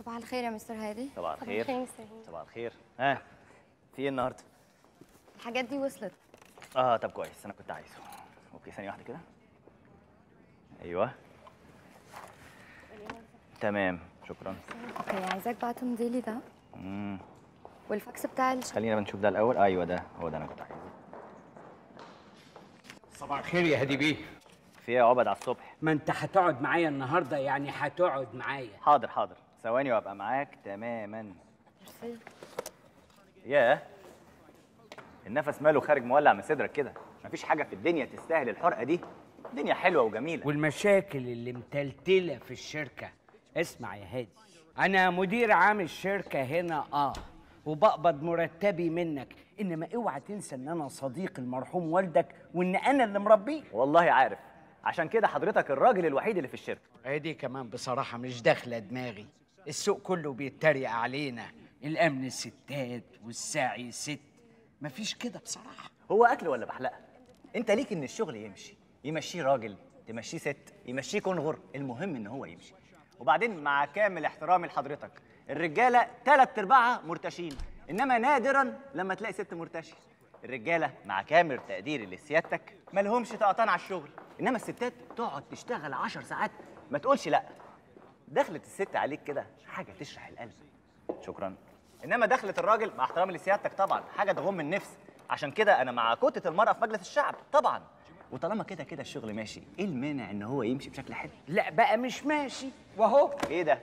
صباح الخير يا مستر هادي صباح الخير الخير مستر هند. صباح الخير ها في ايه النهارده الحاجات دي وصلت اه طب كويس انا كنت عايزه اوكي ثانيه واحده كده ايوه تمام شكرا اوكي عايزاك بقى تمضي لي ده مم. والفاكس بتاع الش... خلينا بنشوف ده الاول ايوه ده هو ده انا كنت عايزه صباح الخير يا هدي بيه في ايه يا عبد على الصبح ما انت هتقعد معايا النهارده يعني هتقعد معايا حاضر حاضر ثواني وابقى معاك تماما ميرسي. ياه النفس ماله خارج مولع من صدرك كده مفيش حاجه في الدنيا تستاهل الحرقه دي الدنيا حلوه وجميله والمشاكل اللي متلتله في الشركه اسمع يا هادي انا مدير عام الشركه هنا اه وبقبض مرتبي منك انما اوعى تنسى ان انا صديق المرحوم والدك وان انا اللي مربيه والله عارف عشان كده حضرتك الراجل الوحيد اللي في الشركه هي كمان بصراحه مش داخله دماغي السوق كله بيتريق علينا الامن الستات والساعي ست مفيش كده بصراحه هو اكل ولا بحلقه انت ليك ان الشغل يمشي يمشيه راجل تمشيه ست يمشيه كنغر المهم ان هو يمشي وبعدين مع كامل احترامي لحضرتك الرجاله ثلاث ارباعها مرتشين انما نادرا لما تلاقي ست مرتشه الرجاله مع كامل تقديري لسيادتك ما لهمش طقطان على الشغل انما الستات تقعد تشتغل عشر ساعات ما تقولش لا دخلت الست عليك كده حاجه تشرح القلب شكرا انما دخلت الراجل مع احترامي لسيادتك طبعا حاجه تغم النفس عشان كده انا مع كوتة المرأة في مجلس الشعب طبعا وطالما كده كده الشغل ماشي ايه المانع ان هو يمشي بشكل حلو لا بقى مش ماشي وهو ايه ده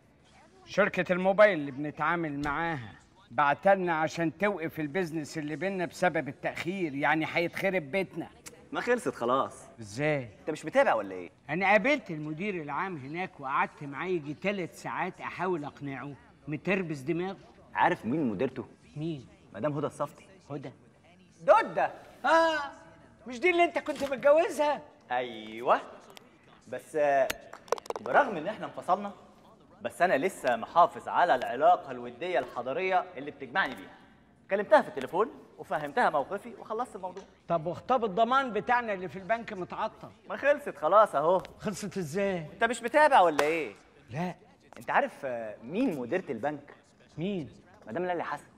شركة الموبايل اللي بنتعامل معاها بعتلنا عشان توقف البيزنس اللي بينا بسبب التأخير يعني هيتخرب بيتنا ما خلصت خلاص ازاي؟ انت مش متابع ولا ايه أنا قابلت المدير العام هناك وقعدت معاه يجي ثلاث ساعات أحاول أقنعه متربس دماغه عارف مين مديرته مين؟ مدام هدى الصفتي هدى دودة آه مش دي اللي أنت كنت متجوزها؟ ايوه بس آه، برغم ان احنا انفصلنا بس انا لسه محافظ على العلاقه الوديه الحضاريه اللي بتجمعني بيها كلمتها في التليفون وفهمتها موقفي وخلصت الموضوع طب وخطاب الضمان بتاعنا اللي في البنك متعطل ما خلصت خلاص اهو خلصت ازاي؟ انت مش متابع ولا ايه لا انت عارف آه، مين مديره البنك مين؟ مدام ليلى حسن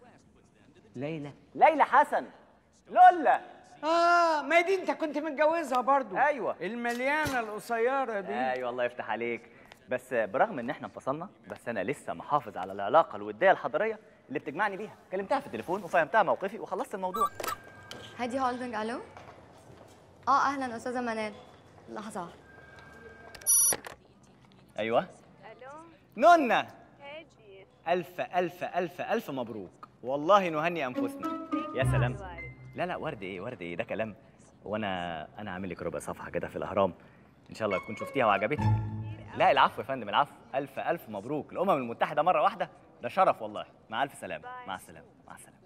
ليلى ليلى حسن لولا اه ما دي انت كنت متجوزها برضو أيوة. المليانه القصيره دي ايوه الله يفتح عليك بس برغم ان احنا انفصلنا بس انا لسه محافظ على العلاقه الوديه الحضاريه اللي بتجمعني بيها كلمتها في التليفون وفهمتها موقفي وخلصت الموضوع هادي هولدنج الو اه اهلا استاذه منال لحظه واحدة. ايوه الو نونا هادي الف الف الف الف مبروك والله نهني انفسنا يا سلام لا لا ورد ايه ورد ايه ده كلام وانا انا عامل لك ربع صفحه كده في الاهرام ان شاء الله تكون شفتيها وعجبتك لا العفو يا فندم العفو الف الف مبروك الامم المتحده مره واحده ده شرف والله مع الف سلامه مع السلامه مع السلامه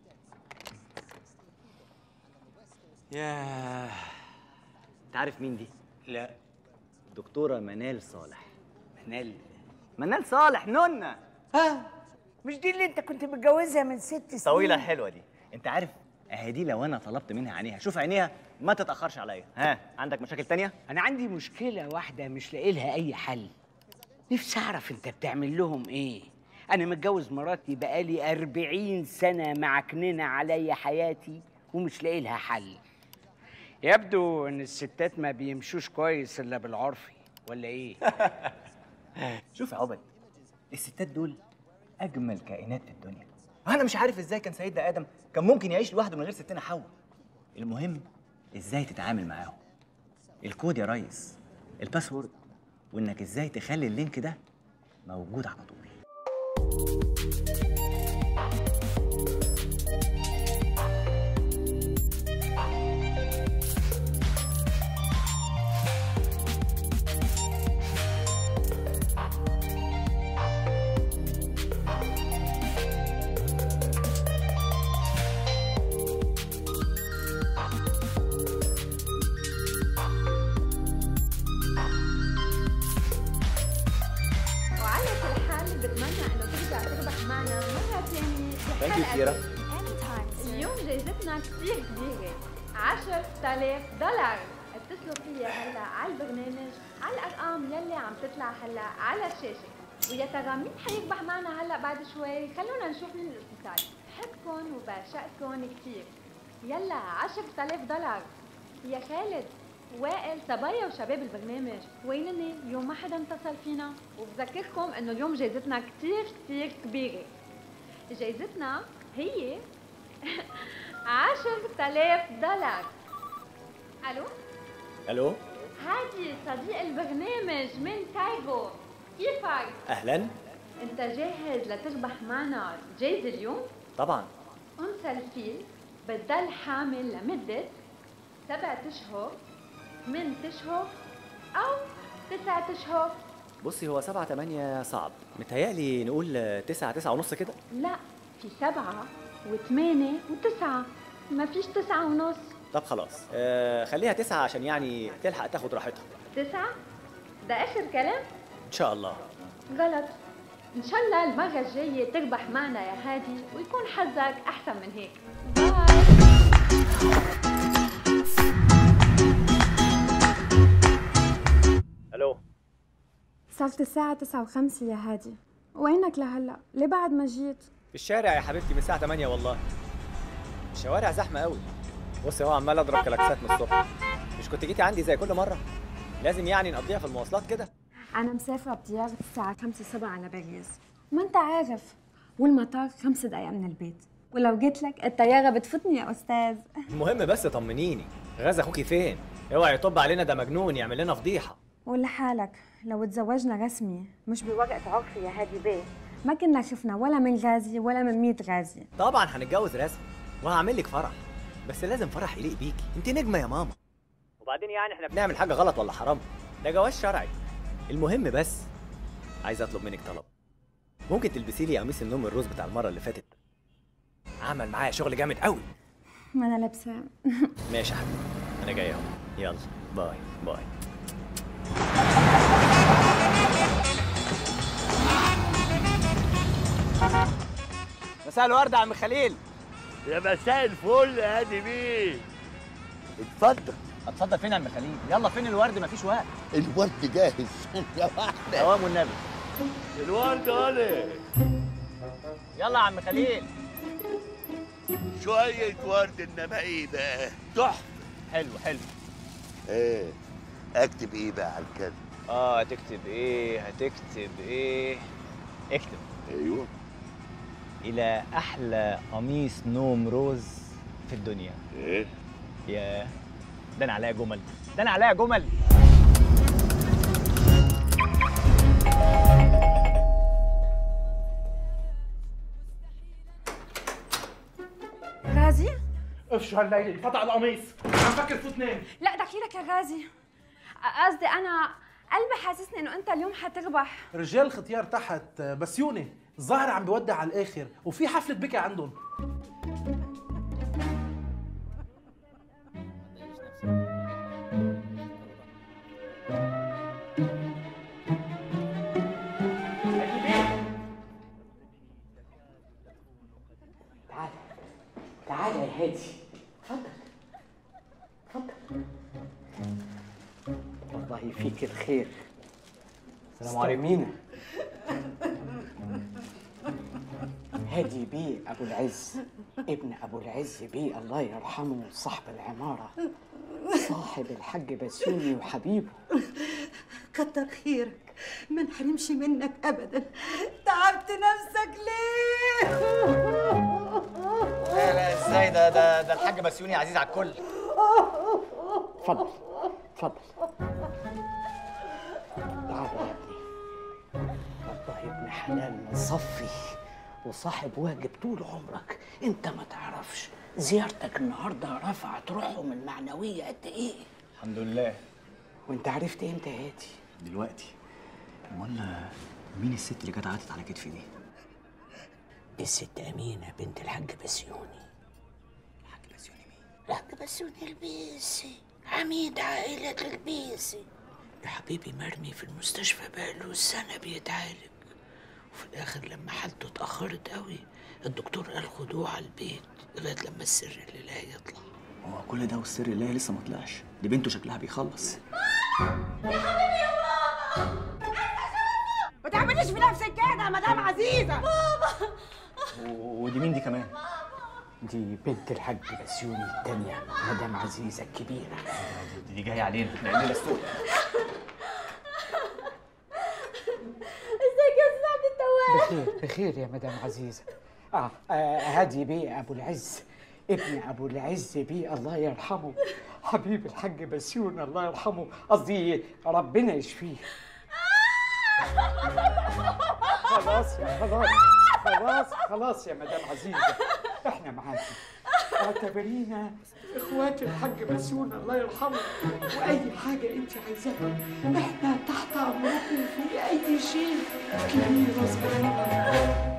ياه انت عارف مين دي لا دكتوره منال صالح منال منال صالح نونا ها مش دي اللي انت كنت متجوزها من ست سنين طويله حلوه دي انت عارف اهي دي لو انا طلبت منها عينيها شوف عينيها ما تتاخرش عليا ها عندك مشاكل تانية انا عندي مشكله واحده مش لاقي لها اي حل نفسي اعرف انت بتعمل لهم ايه انا متجوز مراتي بقالي أربعين سنه معكننه عليا حياتي ومش لاقي لها حل يبدو ان الستات ما بيمشوش كويس الا بالعرفي ولا ايه شوف يا عبد الستات دول اجمل كائنات في الدنيا انا مش عارف ازاي كان سيدنا ادم كان ممكن يعيش لوحده من غير ستنا حواء المهم ازاي تتعامل معاهم الكود يا ريس الباسورد وانك ازاي تخلي اللينك ده موجود على طول وعلى كل حال بتمنى انه ترجع تربح معنا مرة ثانية Thank you, Kira. اليوم جايزتنا كثير كبيرة 10000 دولار اتصلوا فيا هلا على البرنامج على الارقام يلي عم تطلع هلا على الشاشة ويا ترى مين حيربح معنا هلا بعد شوي خلونا نشوف مين الاتصال بحبكن وبعشقكن كثير يلا 10000 دولار يا خالد وائل صبايا وشباب البرنامج وينني اليوم ما حدا اتصل فينا وبذكركم انه اليوم جايزتنا كثير كثير كبيره جايزتنا هي 10000 دولار الو الو هادي صديق البرنامج من كايرو كيفك؟ اهلا انت جاهز لتربح معنا جايزة اليوم؟ طبعا انثى الفيل بتضل حامل لمدة سبعة اشهر ثمان اشهر او تسعة اشهر بصي هو سبعة تمانية صعب متهيألي نقول تسعة تسعة ونص كده لا في سبعة وثمانية وتسعة ما فيش تسعة ونص طب خلاص آه خليها تسعة عشان يعني تلحق تاخد راحتها تسعة؟ ده آخر كلام؟ ان شاء الله غلط إن شاء الله المرة الجاية تربح معنا يا هادي ويكون حظك أحسن من هيك باي الو صارت الساعة تسعة وخمسة يا هادي وينك لهلا؟ ليه بعد ما جيت؟ في الشارع يا حبيبتي من الساعة 8 والله الشوارع زحمة قوي بصي هو عمال اضرب كلاكسات من الصبح مش كنت جيتي عندي زي كل مرة لازم يعني نقضيها في المواصلات كده أنا مسافرة بطيارة الساعة خمسة سبعة على باريس ما أنت عارف والمطار خمس دقايق من البيت ولو جيت لك الطيارة بتفوتني يا أستاذ المهم بس طمنيني غاز اخوكي فين اوعى يطب علينا ده مجنون يعمل لنا فضيحة ولحالك لو تزوجنا رسمي مش بورقة عرفي يا هادي بيه ما كنا شفنا ولا من غازي ولا من ميت غازي طبعا هنتجوز رسمي وهعمل لك فرح بس لازم فرح يليق بيكي انت نجمة يا ماما وبعدين يعني احنا بنعمل حاجة غلط ولا حرام ده جواز شرعي المهم بس عايز اطلب منك طلب ممكن تلبسي لي قميص النوم الروز بتاع المرة اللي فاتت عمل معايا شغل جامد قوي ما أنا لابسة ماشي يا حبيبي انا جاي اهو يلا باي باي مساء الورد يا عم خليل يا مساء الفل يا هادي بيه اتفضل اتفضل فين يا عم خليل يلا فين الورد مفيش وقت الورد جاهز يا واحدة دوام والنبي الورد هولي يلا يا عم خليل شوية ورد انما ايه بقى تحفة حلو حلو ايه اكتب ايه بقى على الكلب اه هتكتب ايه هتكتب ايه اكتب ايوه الى احلى قميص نوم روز في الدنيا ايه يا ده انا عليا جمل ده انا عليا جمل غازي؟ افشوا هالليلة فتح القميص عم فكر فوت نام لا دخيلك يا غازي قصدي أنا قلبي حاسسني إنه أنت اليوم حتربح رجال الختيار تحت بسيونة الظاهر عم بيودع على الآخر وفي حفلة بكي عندهم تعال تعال يا هادي اتفضل اتفضل والله فيك الخير السلام عليكم. مينا هادي بيه ابو العز ابن ابو العز بيه الله يرحمه صاحب العماره صاحب الحاج بسيوني وحبيبه كتر خيرك ما نحرمش منك ابدا تعبت نفسك ليه لا لا ازاي ده ده ده الحاج بسيوني عزيز على الكل اتفضل اتفضل تعال يا ابني والله ابن حلال مصفي وصاحب واجب طول عمرك انت ما تعرفش زيارتك النهارده رفعت روحهم المعنويه قد ايه الحمد لله وانت عرفت امتى يا هادي دلوقتي امال مين الست اللي جت عادت على كتفي دي الست امينه بنت الحاج بسيوني الحاج بسيوني مين الحاج بسيوني البيسي عميد عائله البيسي يا حبيبي مرمي في المستشفى بقاله سنه بيتعالج وفي الاخر لما حالته اتاخرت قوي الدكتور قال خدوه على البيت لغايه لما السر اللي لا يطلع هو كل ده والسر الله لسه ما طلعش دي بنته شكلها بيخلص بتعملي تعمليش في نفسك كده يا مدام عزيزه و- ودي مين دي كمان دي بنت الحاج بسيوني التانية مدام عزيزة الكبيرة دي, دي جايه علينا لان السوق ازيك يا استاذ عبد التواب بخير بخير يا مدام عزيزة آه, آه هادي بيه أبو العز ابن أبو العز بيه الله يرحمه حبيب الحاج بسيون الله يرحمه قصدي ربنا يشفيه خلاص يا خلاص خلاص خلاص يا مدام عزيزة احنا معاكي اعتبرينا اخوات الحاج بسيون الله يرحمه واي حاجة انت عايزاها احنا تحت امركم في اي شيء كبير صغير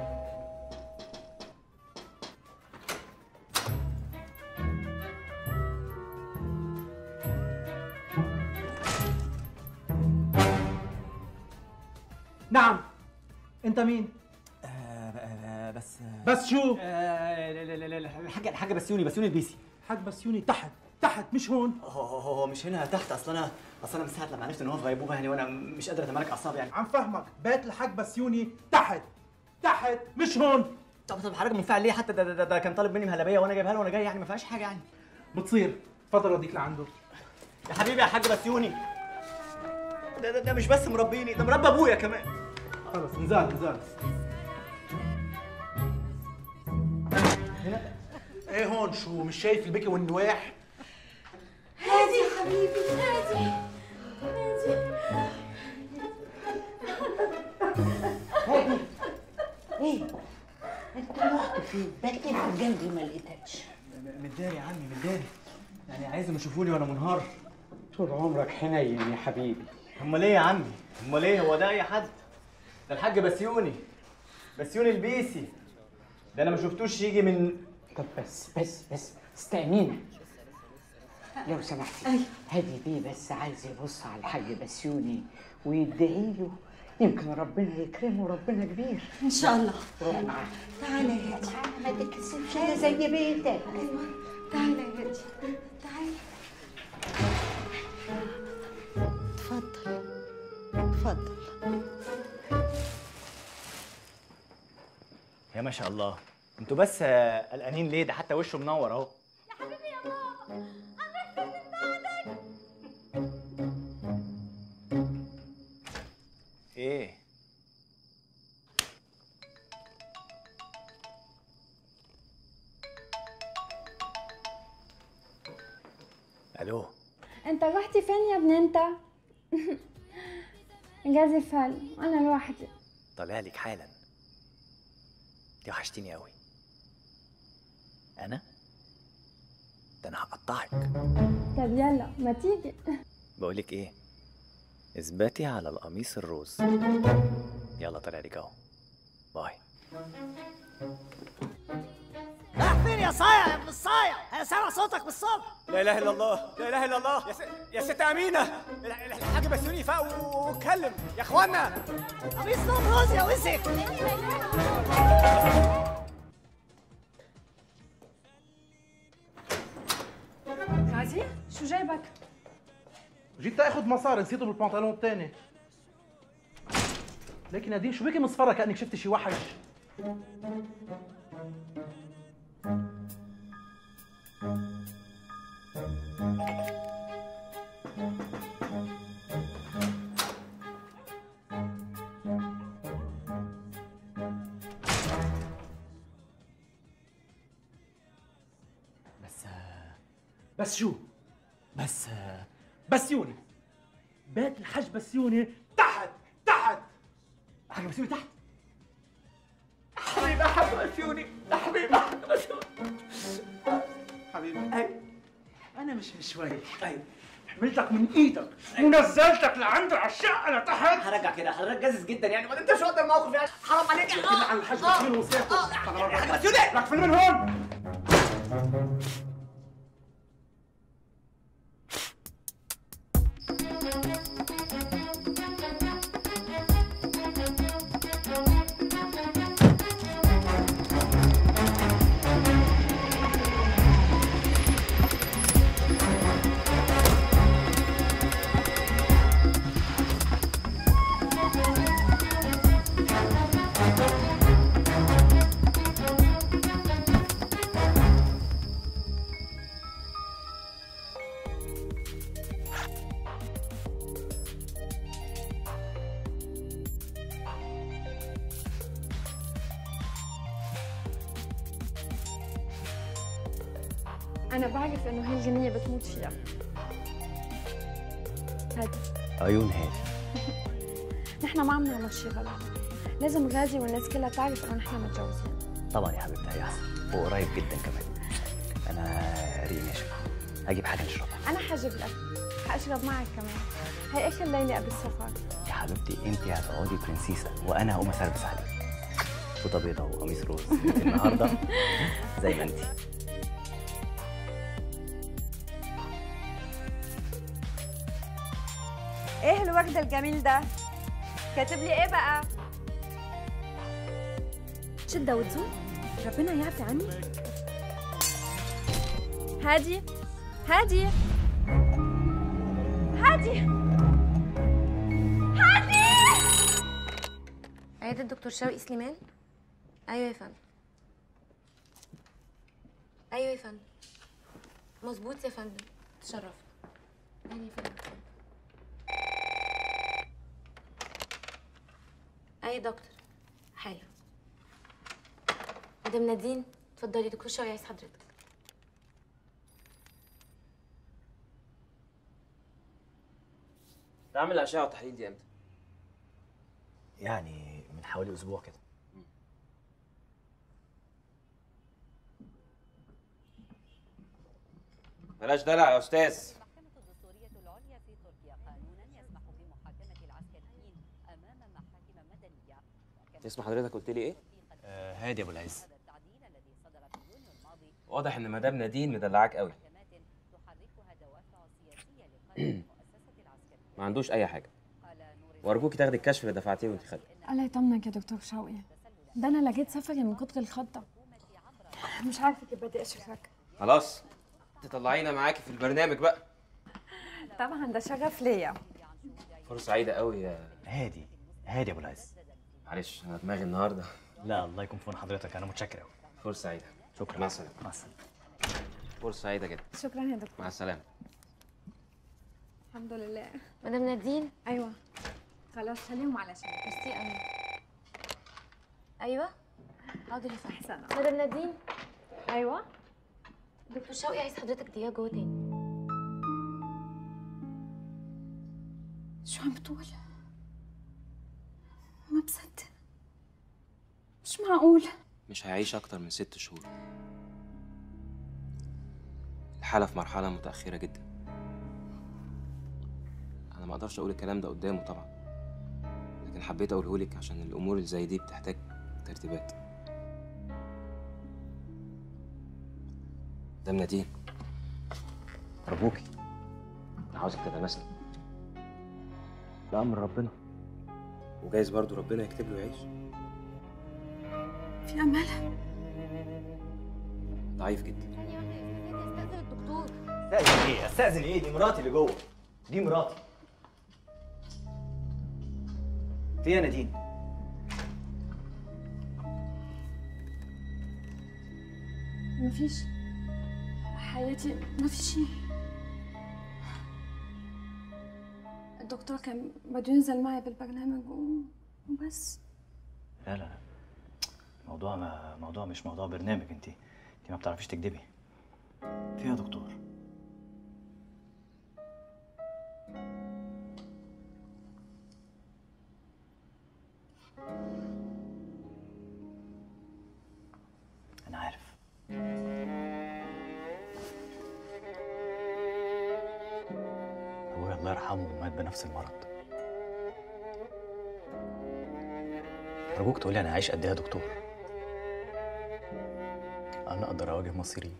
نعم انت مين بس بس شو آه، لا- لا- لا- لا، الحاجه الحاجه بسيوني بسيوني البيسي حاج بسيوني تحت تحت مش هون هو هو هو مش هنا تحت اصل انا اصل انا من ساعه لما عرفت ان هو في غيبوبه يعني وانا مش قادر اتمالك اعصابي يعني عم فهمك بيت الحاج بسيوني تحت تحت مش هون طب طب حضرتك منفعل ليه حتى ده, ده, ده, ده كان طالب مني مهلبيه وانا جايبها له وانا جاي يعني ما فيهاش حاجه يعني بتصير تفضل اوديك لعنده يا حبيبي يا حاج بسيوني ده, ده, ده مش بس مربيني ده مربى ابويا كمان خلص انزال انزال ايه هون شو مش شايف البكي والنواح هادي يا حبيبي هادي هادي هادي ايه انت رحت فين بكيت جنبي ما لقيتكش متداري يا عمي متداري يعني عايزهم يشوفوني وانا منهار طول عمرك حنين يا حبيبي امال ايه يا عمي امال ايه هو ده اي حد ده الحاج بسيوني بسيوني البيسي ده انا ما شفتوش يجي من طب بس بس بس استأمينا لو سمحتي هادي بيه بس عايز يبص على الحاج بسيوني ويدعي له يمكن ربنا يكرمه ربنا كبير ان شاء الله روح معاه تعالى يا هادي ما تتكسفش انا زي بيتك ايوه تعالى يا هادي تعالى اتفضل اتفضل يا ما شاء الله انتوا بس آه، قلقانين ليه ده حتى وشه منور اهو يا حبيبي يا بابا الله يخليك ايه الو انت رحتي فين يا ابن انت جازي فل انا لوحدي طالع لك حالا دي وحشتيني قوي انا ده انا هقطعك طب يلا ما تيجي بقولك ايه اثبتي على القميص الروز يلا طالع لك اهو باي رايح فين يا صايع يا ابن الصايع انا سامع صوتك بالصبح لا اله الا الله لا اله الا الله يا, س... يا ست امينه ال- ال- الحاج بسيوني فاق و- واتكلم يا اخوانا قميص نوم روز يا وسخ غازي شو جايبك جيت اخذ مصاري نسيته بالبنطلون الثاني لكن نادين شو بكي مصفرة كانك شفتي شي وحش بس بس شو بس بسيوني بيت الحج بسيوني تحت تحت حاج بسيوني تحت حبيبي حبيبي بسيوني حبيبي حبيبي بسيوني حبيبي أي. انا مش مشوي أي. حملتك من ايدك ونزلتك لعند على الشقه لتحت هرجع كده حضرتك جازز جدا يعني ما انت مش واخد الموقف يعني حرام عليك يا كنا على الحج بسيوني وسيحته حاج بسيوني لك فين من هون انا بعرف انه هي الغنيه بتموت فيها هادي عيون هادي نحن ما عم نعمل شيء غلط لازم غازي والناس كلها تعرف انه نحن متجوزين طبعا يا حبيبتي هيحصل وقريب جدا كمان انا ريق ناشف هجيب حاجه نشربها انا حجيب لك حاشرب معك كمان هي اخر ليله قبل السفر يا حبيبتي انت هتقعدي برنسيسه وانا هقوم اسربس عليك فوطه بيضه وقميص روز انت النهارده زي ما انت ايه الورد الجميل ده كاتب لي ايه بقى شدة وتزول ربنا يعفي عني هادي هادي هادي هادي عيادة الدكتور شوقي سليمان ايوه يا فندم ايوه يا فندم مظبوط يا فندم تشرفت ايوه يا فندم اي دكتور حلو مدام نادين اتفضلي دكتور شوقي عايز حضرتك تعمل الاشعه والتحاليل دي امتى يعني من حوالي اسبوع كده بلاش دلع يا استاذ اسم حضرتك قلت لي ايه آه هادي ابو العز واضح ان مدام نادين مدلعاك قوي ما عندوش اي حاجه وارجوكي تاخدي الكشف اللي دفعتيه وانت خارجه الله يطمنك يا دكتور شوقي ده انا لقيت سفري من كتر الخضه مش عارفه كيف بدي اشكرك خلاص تطلعينا معاكي في البرنامج بقى طبعا ده شرف ليا فرصه سعيده قوي يا هادي هادي ابو العز معلش انا دماغي النهارده لا الله يكون في عون حضرتك انا متشكر قوي فرصه سعيده شكرا مع السلامه مع السلامه فرصه سعيده جدا شكرا يا دكتور مع السلامه الحمد لله مدام نادين ايوه خلاص خليهم على شيء ميرسي قوي ايوه حاضر يا فندم احسن مدام نادين ايوه دكتور شوقي عايز حضرتك دقيقه جوه تاني شو عم بتقول ما بصدق مش معقول مش هيعيش اكتر من ست شهور الحاله في مرحله متاخره جدا انا ما اقدرش اقول الكلام ده قدامه طبعا لكن حبيت اقوله لك عشان الامور اللي زي دي بتحتاج ترتيبات ده نادين ارجوكي انا عاوزك تتماسك ده امر ربنا وجايز برضو ربنا يكتب له يعيش في امل ضعيف جدا استاذن الدكتور استاذن ايه استاذن ايه دي مراتي اللي جوه دي مراتي في إيه يا نادين مفيش حياتي ما في شيء الدكتور كان بده ينزل معي بالبرنامج و- وبس لا لا لا الموضوع ما موضوع مش موضوع برنامج انت انت ما بتعرفيش تكدبي في إيه يا دكتور انا عارف ابويا الله يرحمه مات بنفس المرض أرجوك تقولي أنا عايش قد إيه يا دكتور؟ أنا أقدر أواجه مصيري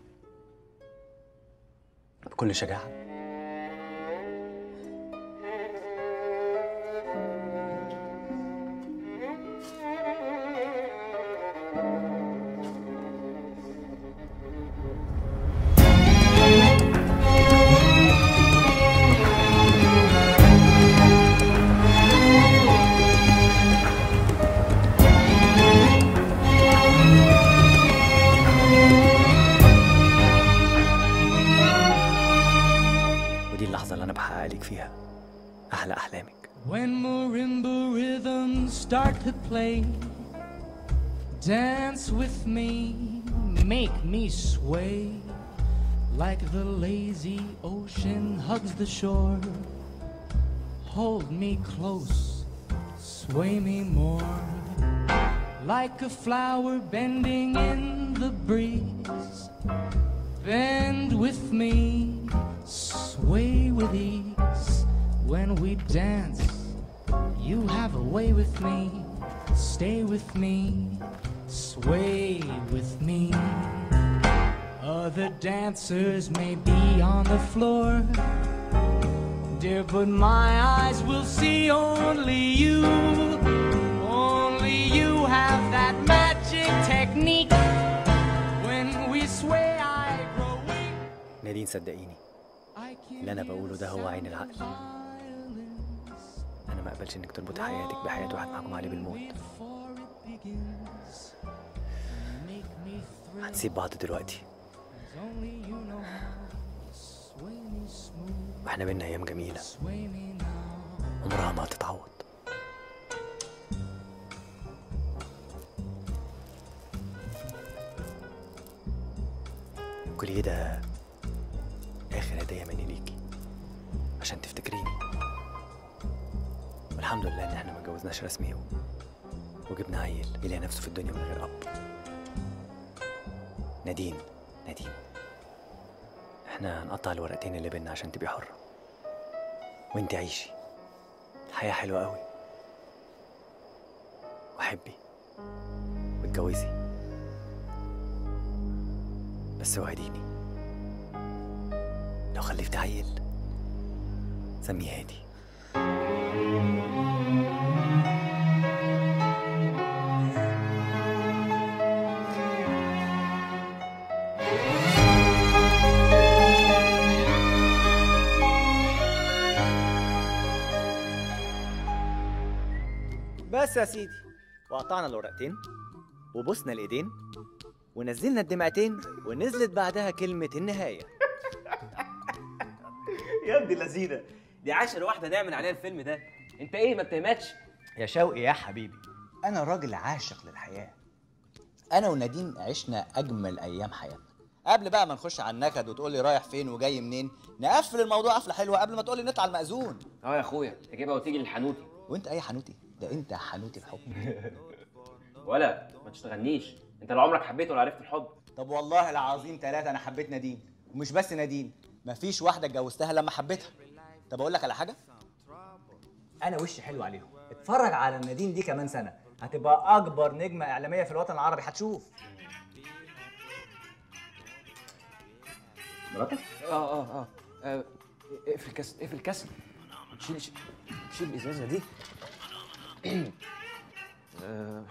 بكل شجاعة ودي اللحظة اللي أنا بحقق لك فيها أحلى أحلامك When marimba rhythms start to play, dance with me, make me sway. like the lazy ocean hugs the shore. Hold me close, sway me more, like a flower bending in the breeze. Bend with me, sway with ease. When we dance, you have a way with me. Stay with me, sway with me. Other dancers may be on the floor, dear, but my eyes will see only you. Only you have that magic technique. When we sway, I grow weak. نادين صدقيني اللي انا بقوله ده هو عين العقل انا ما اقبلش انك تربط حياتك بحياه واحد محكوم عليه بالموت هنسيب بعض دلوقتي واحنا بينا ايام جميله عمرها ما هتتعوض كل ده اخر هديه مني ليكي عشان تفتكريني والحمد لله ان احنا ما اتجوزناش رسمي و... وجبنا عيل يلاقي نفسه في الدنيا من غير اب نادين نادين احنا هنقطع الورقتين اللي بينا عشان تبقي حرة وانت عيشي الحياة حلوة قوي وحبي واتجوزي بس وعديني لو خلفت عيل سميه هادي بس يا سيدي وقطعنا الورقتين وبوسنا الايدين ونزلنا الدمعتين ونزلت بعدها كلمة النهاية يا ابن اللذينه دي عاشر واحده نعمل عليها الفيلم ده انت ايه ما بتهمتش يا شوقي يا حبيبي أنا راجل عاشق للحياة أنا ونادين عشنا أجمل أيام حياتنا قبل بقى ما نخش على النكد وتقول لي رايح فين وجاي منين نقفل الموضوع قفله حلوه قبل ما تقول لي نطلع المأذون اه يا اخويا تجيبها وتيجي للحنوتي وانت اي حنوتي ده انت حنوتي الحب ولا ما تشتغلنيش انت لو عمرك حبيت ولا عرفت الحب طب والله العظيم ثلاثة أنا حبيت نادين ومش بس نادين مفيش واحدة اتجوزتها لما حبيتها طب أقول لك على حاجة أنا وشي حلو عليهم اتفرج على نادين دي كمان سنة هتبقى أكبر نجمة إعلامية في الوطن العربي هتشوف مراتك؟ اه اه اه آه، اقفل الكاس اقفل الكاس شيل شيل شيل الازازه دي آه،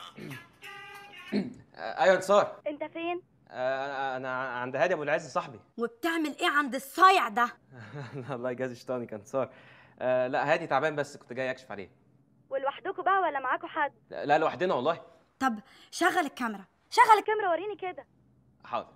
آه، ايوه انتصار انت فين؟ آه، انا عند هادي ابو العز صاحبي وبتعمل ايه عند الصايع ده؟ الله يجازي شيطاني كان انتصار آه، لا هادي تعبان بس كنت جاي اكشف عليه ولوحدكوا بقى ولا معاكوا حد؟ لا لا، لوحدنا والله طب شغل الكاميرا شغل الكاميرا وريني كده حاضر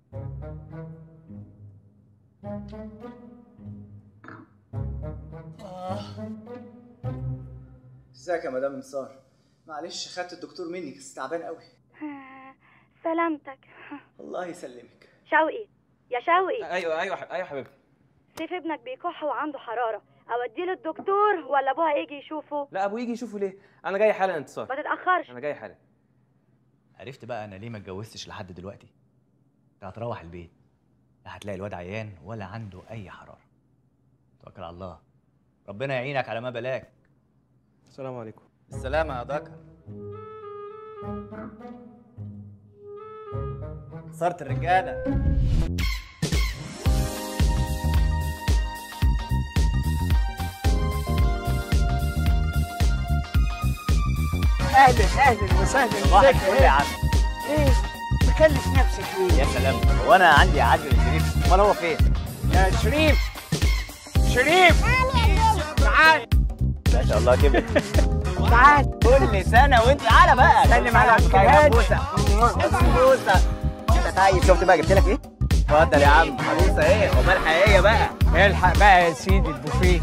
ازيك يا مدام انتصار معلش خدت الدكتور مني بس تعبان قوي سلامتك الله يسلمك شوقي يا شوقي ايوه ايوه ح- ايوه حبيبتي سيف ابنك بيكح وعنده حرارة اوديه للدكتور ولا ابوها يجي يشوفه لا ابوه يجي يشوفه ليه انا جاي حالا يا انتصار ما تتأخرش انا جاي حالا عرفت بقى انا ليه ما اتجوزتش لحد دلوقتي انت هتروح البيت لا هتلاقي الواد عيان ولا عنده اي حراره توكل على الله ربنا يعينك على ما بلاك السلام عليكم السلامة يا ذكر صارت الرجالة اهلا اهلا وسهلا واحد ازيك فل يا عم ايه مكلف نفسك ليه يا سلام هو انا عندي عجل شريف امال هو فين؟ يا شريف شريف تعال ما شاء الله كبر تعال كل سنة وانت تعالى بقى سلم على عبد تعالى الهادي. بوسة بوسة انت طيب شفت بقى جبت لك ايه؟ اتفضل يا عم عروسة ايه؟ امال حقيقية بقى الحق بقى يا سيدي البوفيه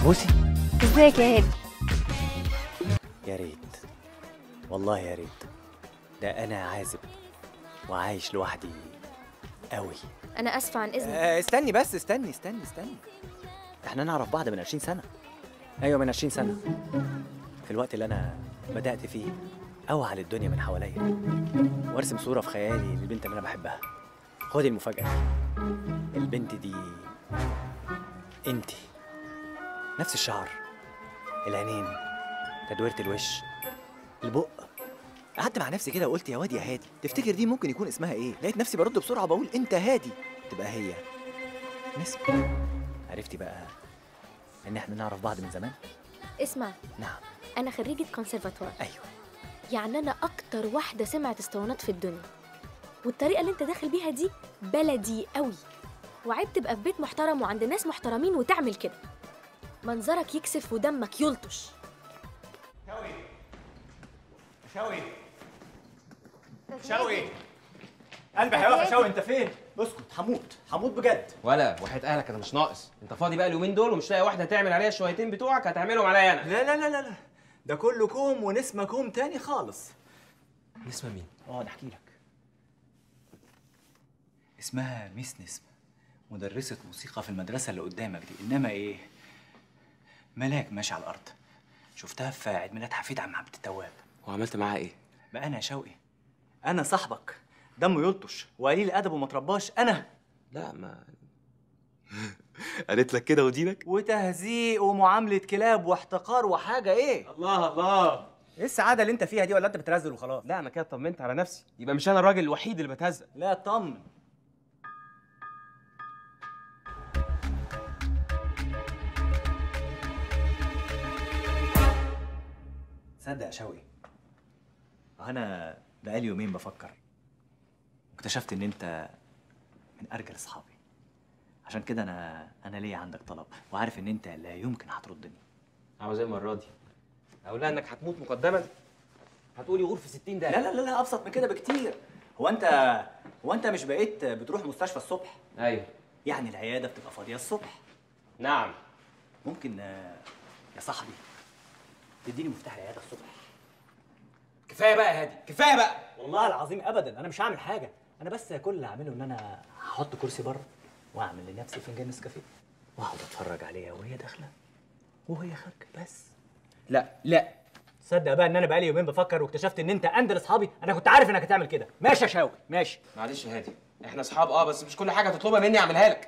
بوسي ازيك يا هادي يا ريت والله يا ريت ده انا عازب وعايش لوحدي قوي انا اسفه عن اذنك آه استني بس استني استني استني احنا نعرف بعض من 20 سنه ايوه من 20 سنه في الوقت اللي انا بدات فيه اوعى للدنيا من حواليا وارسم صوره في خيالي للبنت اللي انا بحبها خدي المفاجاه البنت دي انتي نفس الشعر العينين تدويرة الوش البق قعدت مع نفسي كده وقلت يا واد يا هادي تفتكر دي ممكن يكون اسمها ايه لقيت نفسي برد بسرعه بقول انت هادي تبقى هي نسمة عرفتي بقى ان احنا نعرف بعض من زمان اسمع نعم انا خريجه كونسرفاتوار ايوه يعني انا اكتر واحده سمعت اسطوانات في الدنيا والطريقه اللي انت داخل بيها دي بلدي قوي وعيب تبقى في بيت محترم وعند ناس محترمين وتعمل كده منظرك يكسف ودمك يلطش شوقي شوقي قلبي هيقف يا شوقي انت فين اسكت هموت هموت بجد ولا وحياة اهلك انا مش ناقص انت فاضي بقى اليومين دول ومش لاقي واحده تعمل عليا الشويتين بتوعك هتعملهم عليا انا لا لا لا لا لا ده كله كوم ونسمة كوم تاني خالص نسمة مين اه احكي لك اسمها ميس نسمة مدرسة موسيقى في المدرسة اللي قدامك دي انما ايه ملاك ماشي على الارض شفتها في عيد ميلاد حفيد عم عبد التواب وعملت معاها ايه بقى انا يا شوقي انا صاحبك دمه يلطش وقليل ادب وما ترباش انا لا ما قالت لك كده ودينك وتهزيق ومعاملة كلاب واحتقار وحاجة ايه الله الله ايه السعادة اللي انت فيها دي ولا انت بترزل وخلاص لا انا كده طمنت على نفسي يبقى مش انا الراجل الوحيد اللي بتهزق لا طمن صدق يا شوقي انا بقالي يومين بفكر واكتشفت ان انت من ارجل اصحابي عشان كده انا انا ليا عندك طلب وعارف ان انت لا يمكن هتردني عاوز ايه المره دي اقول لها انك هتموت مقدما هتقولي غور في 60 دقيقه لا لا لا لا ابسط من كده بكتير هو انت هو انت مش بقيت بتروح مستشفى الصبح ايوه يعني العياده بتبقى فاضيه الصبح نعم ممكن آه، يا صاحبي تديني مفتاح العياده الصبح كفايه بقى يا هادي كفايه بقى والله العظيم ابدا انا مش هعمل حاجه انا بس كل اللي هعمله ان انا هحط كرسي بره واعمل لنفسي فنجان نسكافيه واقعد اتفرج عليها وهي داخله وهي خارجه بس لا لا تصدق بقى ان انا بقالي يومين بفكر واكتشفت ان انت اندل اصحابي انا كنت عارف انك هتعمل كده ماشي يا شوقي ماشي معلش يا هادي احنا اصحاب اه بس مش كل حاجه تطلبها مني اعملها لك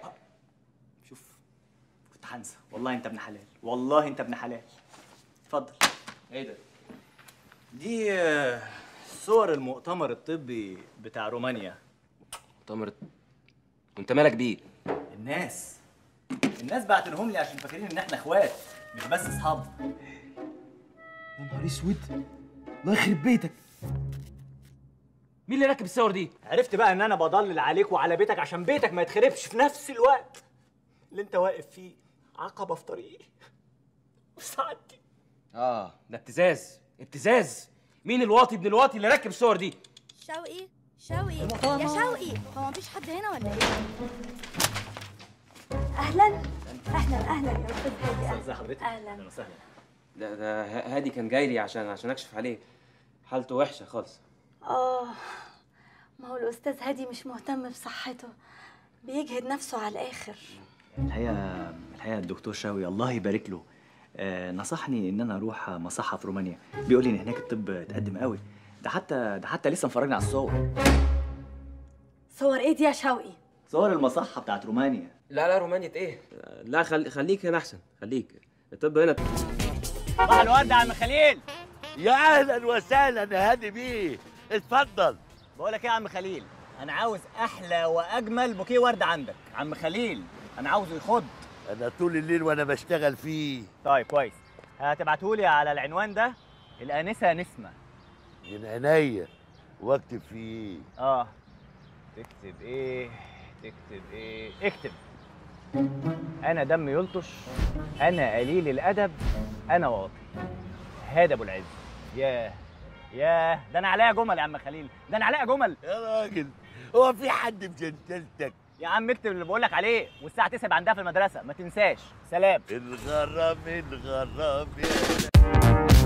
كنت هنسى والله انت ابن حلال والله انت ابن حلال اتفضل ايه ده دي آه، صور المؤتمر الطبي بتاع رومانيا مؤتمر وانت مالك بيه الناس الناس بعتنهم لي عشان فاكرين ان احنا اخوات مش بس اصحاب يا نهار اسود الله يخرب بيتك مين اللي راكب الصور دي عرفت بقى ان انا بضلل عليك وعلى بيتك عشان بيتك ما يتخربش في نفس الوقت اللي انت واقف فيه عقبه في طريقي وسعادتي اه ده ابتزاز ابتزاز مين الواطي ابن الواطي اللي راكب الصور دي شوقي شوقي يا شوقي هو مفيش حد هنا ولا ايه؟ اهلا اهلا اهلا يا استاذ هادي ازي حضرتك اهلا اهلا وسهلا ده ده ه- هادي كان جاي لي عشان عشان اكشف عليه حالته وحشه خالص اه ما هو الاستاذ هادي مش مهتم بصحته بيجهد نفسه على الاخر الحقيقه الحقيقه الدكتور شاوي الله يبارك له آه نصحني ان انا اروح مصحه في رومانيا بيقول لي ان هناك الطب اتقدم قوي ده حتى ده حتى لسه مفرجني على الصور صور ايه دي يا شوقي صور المصحه بتاعت رومانيا لا لا رومانية ايه لا خلي خليك هنا احسن خليك الطب هنا صباح الورد يا عم خليل يا اهلا وسهلا يا هادي بيه اتفضل بقول لك ايه يا عم خليل انا عاوز احلى واجمل بوكيه ورد عندك عم خليل انا عاوزه يخض انا طول الليل وانا بشتغل فيه طيب كويس هتبعتهولي على العنوان ده الانسه نسمه من عينيا واكتب فيه اه تكتب ايه تكتب ايه اكتب انا دم يلطش انا قليل الادب انا واطي هذا ابو العز ياه ياه ده انا عليا جمل يا عم خليل ده انا عليا جمل يا راجل هو في حد مجنتلتك يا عم اكتب اللي بقول لك عليه والساعه 9 يبقى عندها في المدرسه ما تنساش سلام الغرام الغرام يا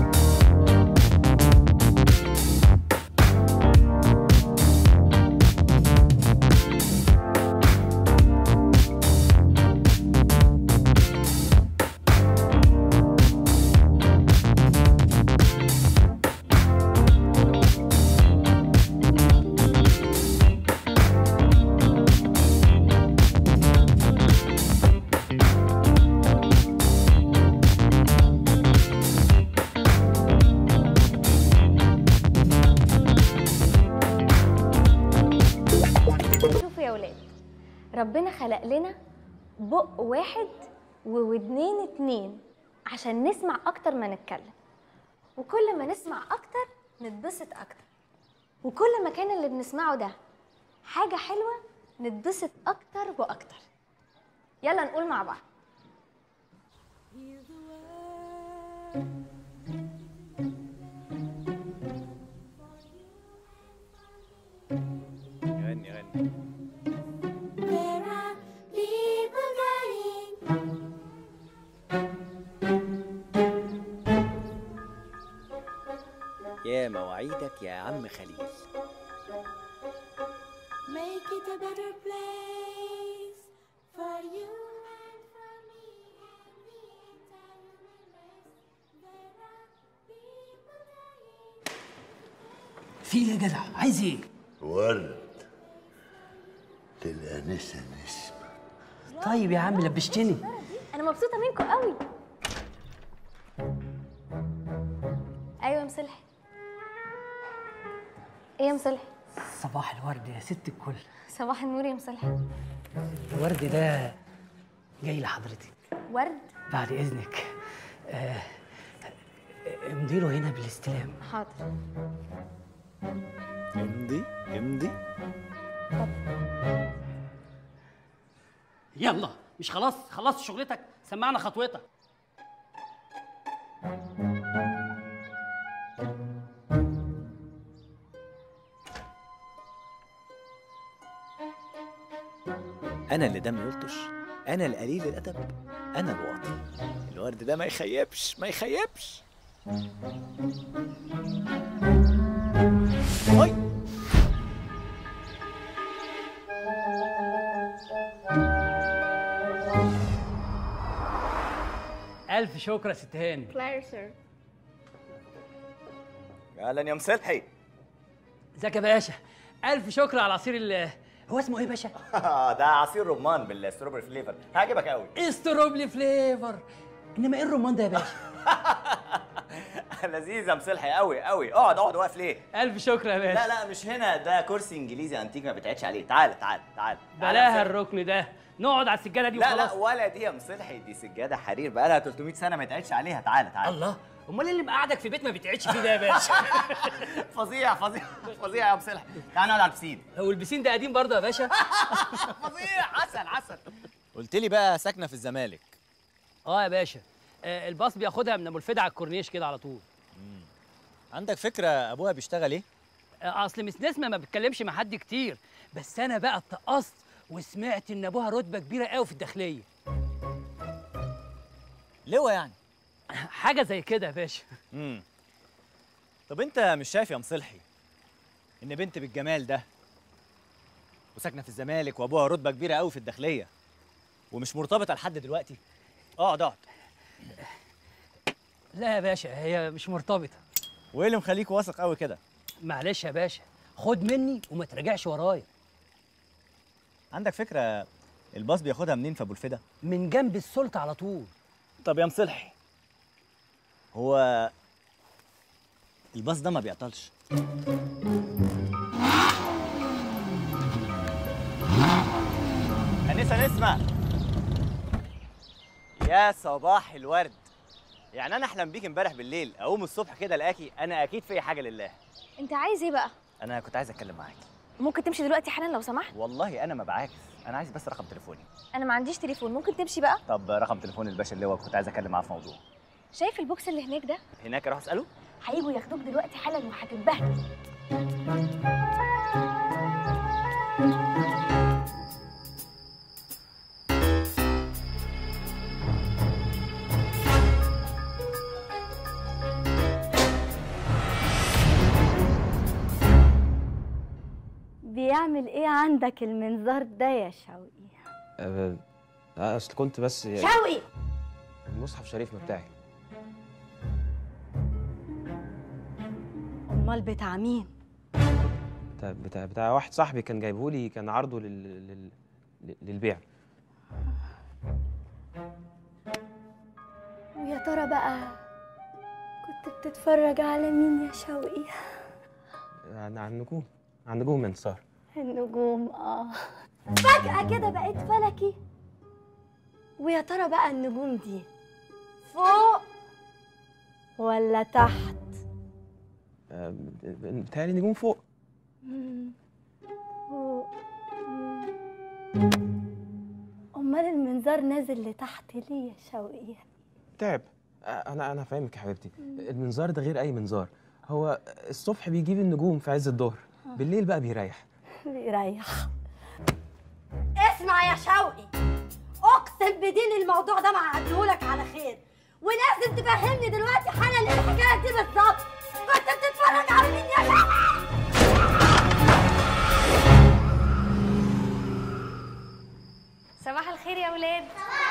شوفوا يا ولاد ربنا خلق لنا بق واحد وودنين اتنين عشان نسمع اكتر ما نتكلم وكل ما نسمع اكتر نتبسط اكتر وكل ما كان اللي بنسمعه ده حاجة حلوة نتبسط اكتر واكتر يلا نقول مع بعض غني غني يا مواعيدك يا عم خليل Make it a better place for you and for me and me entire There are people dying. في ايه يا جدع عايز ايه ورد للأنسة نسمة طيب يا عم لبشتني انا مبسوطة منكم قوي ايوه يا مصلحي ايه يا مصلحي صباح الورد يا ست الكل صباح النور يا مصلحي الورد ده جاي لحضرتك ورد بعد اذنك آه، امضي له هنا بالاستلام حاضر امضي امضي يلا مش خلاص خلصت شغلتك سمعنا خطوتك انا اللي دمي يلطش انا القليل الادب انا الواطي الورد ده ما يخيبش ما يخيبش هاي الف شكر يا ست هاني كلاير سير اهلا يا مصلحي ازيك يا باشا الف شكر على عصير ال هو اسمه ايه يا باشا ده عصير رمان بالستروبري فليفر هيعجبك قوي استروبلي فليفر انما ايه الرمان ده يا باشا لذيذ يا مصلحي قوي قوي اقعد اقعد واقف ليه الف شكر يا باشا لا لا مش هنا ده كرسي انجليزي انتيك ما بيتقعدش عليه تعال تعال تعال بلاها الركن ده نقعد على السجاده دي لا لا وخلاص ولا دي يا مصلحي دي سجاده حرير بقالها 300 سنه ما يتقعدش عليها تعال تعال الله امال ايه اللي مقعدك في بيت ما بيتقعدش فيه ده يا باشا فظيع فظيع فظيع يا مصلحي تعال نقعد على البسين هو البسين ده قديم برضه يا باشا فظيع عسل عسل قلت لي بقى ساكنه في الزمالك اه يا باشا آه الباص بياخدها من ابو الفدا على الكورنيش كده على طول عندك فكره ابوها بيشتغل ايه آه اصل مس نسمه ما بتكلمش مع حد كتير بس انا بقى اتقصت وسمعت ان ابوها رتبه كبيره قوي في الداخليه لواء يعني حاجه زي كده يا باشا امم طب انت مش شايف يا مصلحي ان بنت بالجمال ده وساكنه في الزمالك وابوها رتبه كبيره قوي في الداخليه ومش مرتبطه لحد دلوقتي اقعد اقعد لا يا باشا هي مش مرتبطه وايه اللي مخليك واثق قوي كده معلش يا باشا خد مني وما تراجعش ورايا عندك فكره الباص بياخدها منين في ابو الفدا من جنب السلطه على طول طب يا مصلحي هو الباص ده ما بيعطلش أنسة نسمة يا صباح الورد يعني أنا أحلم بيك امبارح بالليل أقوم الصبح كده ألاقيكي أنا أكيد في حاجة لله انت عايز ايه بقى أنا كنت عايز أتكلم معاكي ممكن تمشي دلوقتي حالا لو سمحت والله أنا ما بعاكس أنا عايز بس رقم تليفوني انا ما عنديش تليفون ممكن تمشي بقى طب رقم تليفون الباشا اللواء كنت عايز أتكلم معاه في موضوع شايف البوكس اللي هناك ده هناك أروح أسأله هيجوا ياخدوك دلوقتي حالا وهتتبهدل بيعمل ايه عندك المنظار ده يا شوقي أه آه، اصل كنت بس شوقي المصحف شريف ما بتاعي امال بتاع مين بتاع بتاع, بتاع واحد صاحبي كان جايبه لي كان عرضه لل... لل... لل- للبيع ويا ترى بقى كنت بتتفرج على مين يا شوقي عن عن النجوم عن نجوم انتصار النجوم اه فجأة كده بقيت فلكي ويا ترى بقى النجوم دي فوق ولا تحت آه، بتهيألي نجوم فوق مم. فوق مم. امال المنظار نازل لتحت ليه يا شوقي تعب آه، انا انا فاهمك يا حبيبتي المنظار ده غير اي منظار هو الصبح بيجيب النجوم في عز الظهر بالليل بقى بيريح بيريح اسمع يا شوقي اقسم بدين الموضوع ده ما هعديهولك على خير ولازم تفهمني دلوقتي حالا ايه الحكايه دي بالظبط كنت بتتفرج على مين يا شوقي صباح الخير يا ولاد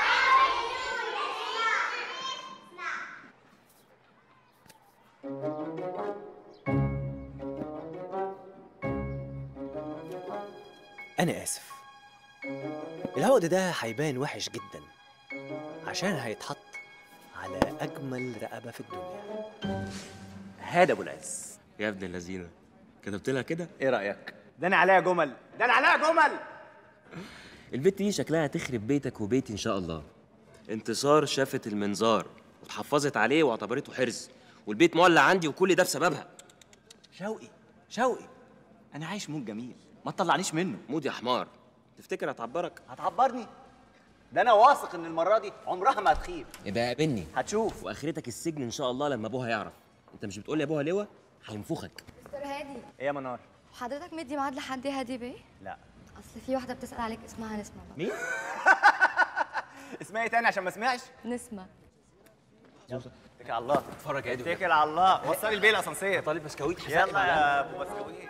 أنا آسف العقد ده هيبان وحش جدا عشان هيتحط على أجمل رقبة في الدنيا هذا أبو العز يا ابن اللذينه كتبت لها كده ايه رايك ده انا عليها جمل ده انا عليها جمل البت دي شكلها هتخرب بيتك وبيتي ان شاء الله انتصار شافت المنظار واتحفظت عليه واعتبرته حرز والبيت مولع عندي وكل ده بسببها شوقي شوقي انا عايش مود جميل ما تطلعنيش منه مود يا حمار تفتكر هتعبرك هتعبرني ده انا واثق ان المره دي عمرها ما هتخيب يبقى قابلني هتشوف واخرتك السجن ان شاء الله لما ابوها يعرف انت مش بتقول لي ابوها لواء هينفخك مستر هادي ايه يا منار حضرتك مدي ميعاد لحد يا هادي بيه لا اصل في واحده بتسال عليك اسمها نسمه بقى. مين اسمها ايه تاني عشان ما اسمعش نسمه اتكل على الله اتفرج يا هادي اتكل على الله وصلي البيه الاسانسير طالب بسكويت حزقني يلا معانا. يا ابو بسكويت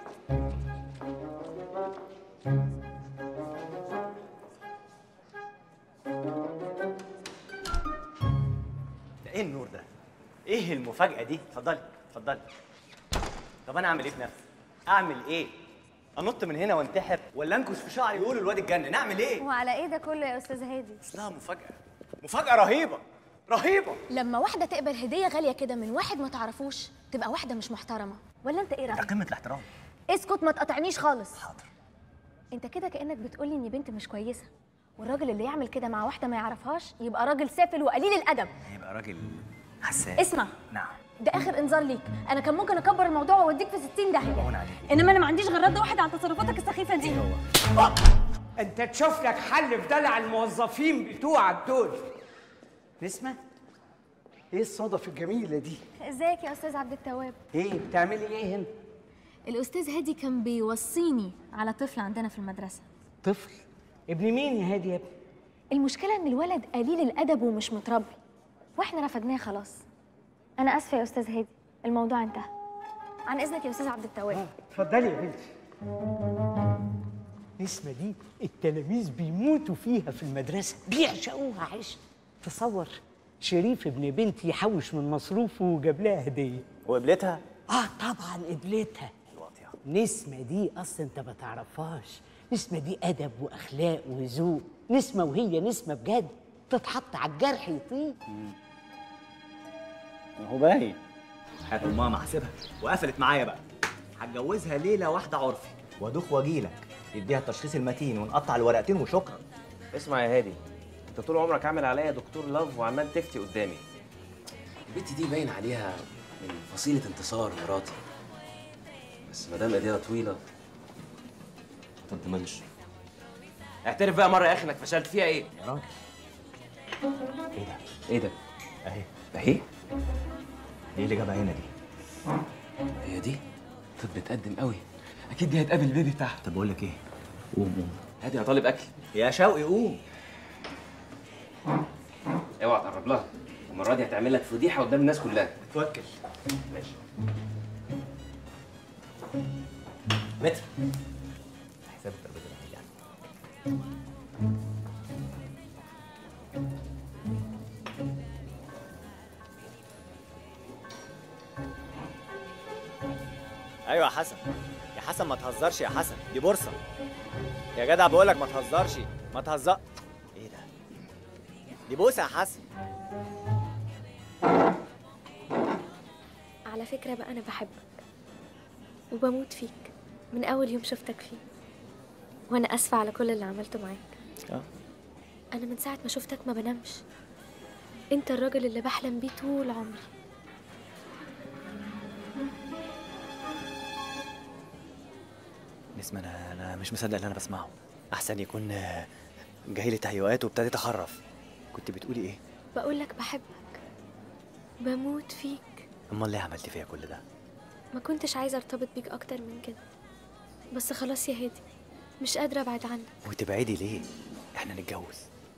ده ايه النور ده؟ ايه المفاجأة دي؟ اتفضلي اتفضلي طب انا اعمل ايه في نفسي؟ اعمل ايه؟ انط من هنا وانتحر ولا انكش في شعري يقولوا الواد اتجنن اعمل ايه؟ وعلى ايه ده كله يا استاذ هادي اصلها مفاجأة مفاجأة رهيبة رهيبة لما واحده تقبل هديه غاليه كده من واحد ما تعرفوش تبقى واحده مش محترمه ولا انت ايه ده رايك قمة الاحترام اسكت ما تقاطعنيش خالص حاضر انت كده كانك بتقولي اني بنت مش كويسه والراجل اللي يعمل كده مع واحده ما يعرفهاش يبقى راجل سافل وقليل الادب يبقى راجل حساس اسمع نعم ده اخر انذار ليك انا كان ممكن اكبر الموضوع واوديك في 60 داهيه انما انا ما عنديش غير رد واحد على تصرفاتك السخيفه دي انت تشوف لك حل في دلع الموظفين بتوعك دول نسمة ايه الصدف الجميلة دي؟ ازيك يا استاذ عبد التواب ايه بتعملي ايه هنا؟ الاستاذ هادي كان بيوصيني على طفل عندنا في المدرسه طفل ابن مين يا هادي يا ابني؟ المشكله ان الولد قليل الادب ومش متربي واحنا رفضناه خلاص انا اسفه يا استاذ هادي الموضوع انتهى عن اذنك يا استاذ عبد التواب اتفضلي يا بنتي نسمة دي التلاميذ بيموتوا فيها في المدرسة بيعشقوها عشق تصور شريف ابن بنتي يحوش من مصروفه وجاب لها هدية وقبلتها؟ اه طبعا قبلتها نسمة دي اصلا انت ما تعرفهاش نسمة دي ادب واخلاق وذوق نسمة وهي نسمة بجد تتحط على الجرح يطيب ما هو باين حياة امها ما حاسبها وقفلت معايا بقى هتجوزها ليله واحده عرفي وادوخ واجيلك يديها التشخيص المتين ونقطع الورقتين وشكرا اسمع يا هادي انت طول عمرك عامل عليا دكتور لاف وعمال تفتي قدامي البت دي باين عليها من فصيله انتصار مراتي بس ما دام ايديها طويله ما تضمنش اعترف بقى مره يا اخي انك فشلت فيها ايه يا راجل ايه ده؟ ايه ده اهي اهي ايه اللي جابها هنا دي؟ هي دي طب بتقدم قوي اكيد دي هتقابل البيبي بتاعها طب بقول لك ايه؟ قوم قوم هادي انا طالب اكل يا شوقي قوم اوعى تقرب لها المره دي هتعمل لك فضيحه قدام الناس كلها توكل ماشي متر ساب الترابيزه اللي يعني ايوه يا حسن يا حسن ما تهزرش يا حسن دي بورصه يا جدع بقول لك ما تهزرش ما تهزر ايه ده دي بوسه يا حسن على فكرة بقى أنا بحبك وبموت فيك من أول يوم شفتك فيه وأنا آسفة على كل اللي عملته معاك اه أنا من ساعة ما شفتك ما بنامش أنت الراجل اللي بحلم بيه طول عمري نسمة انا انا مش مصدق اللي انا بسمعه احسن يكون آه، جاي لي تهيؤات وابتديت اخرف كنت بتقولي ايه بقول لك بحبك بموت فيك امال ليه عملتي فيا كل ده ما كنتش عايزة ارتبط بيك أكتر من كده بس خلاص يا هادي مش قادرة أبعد عنك وتبعدي ليه احنا نتجوز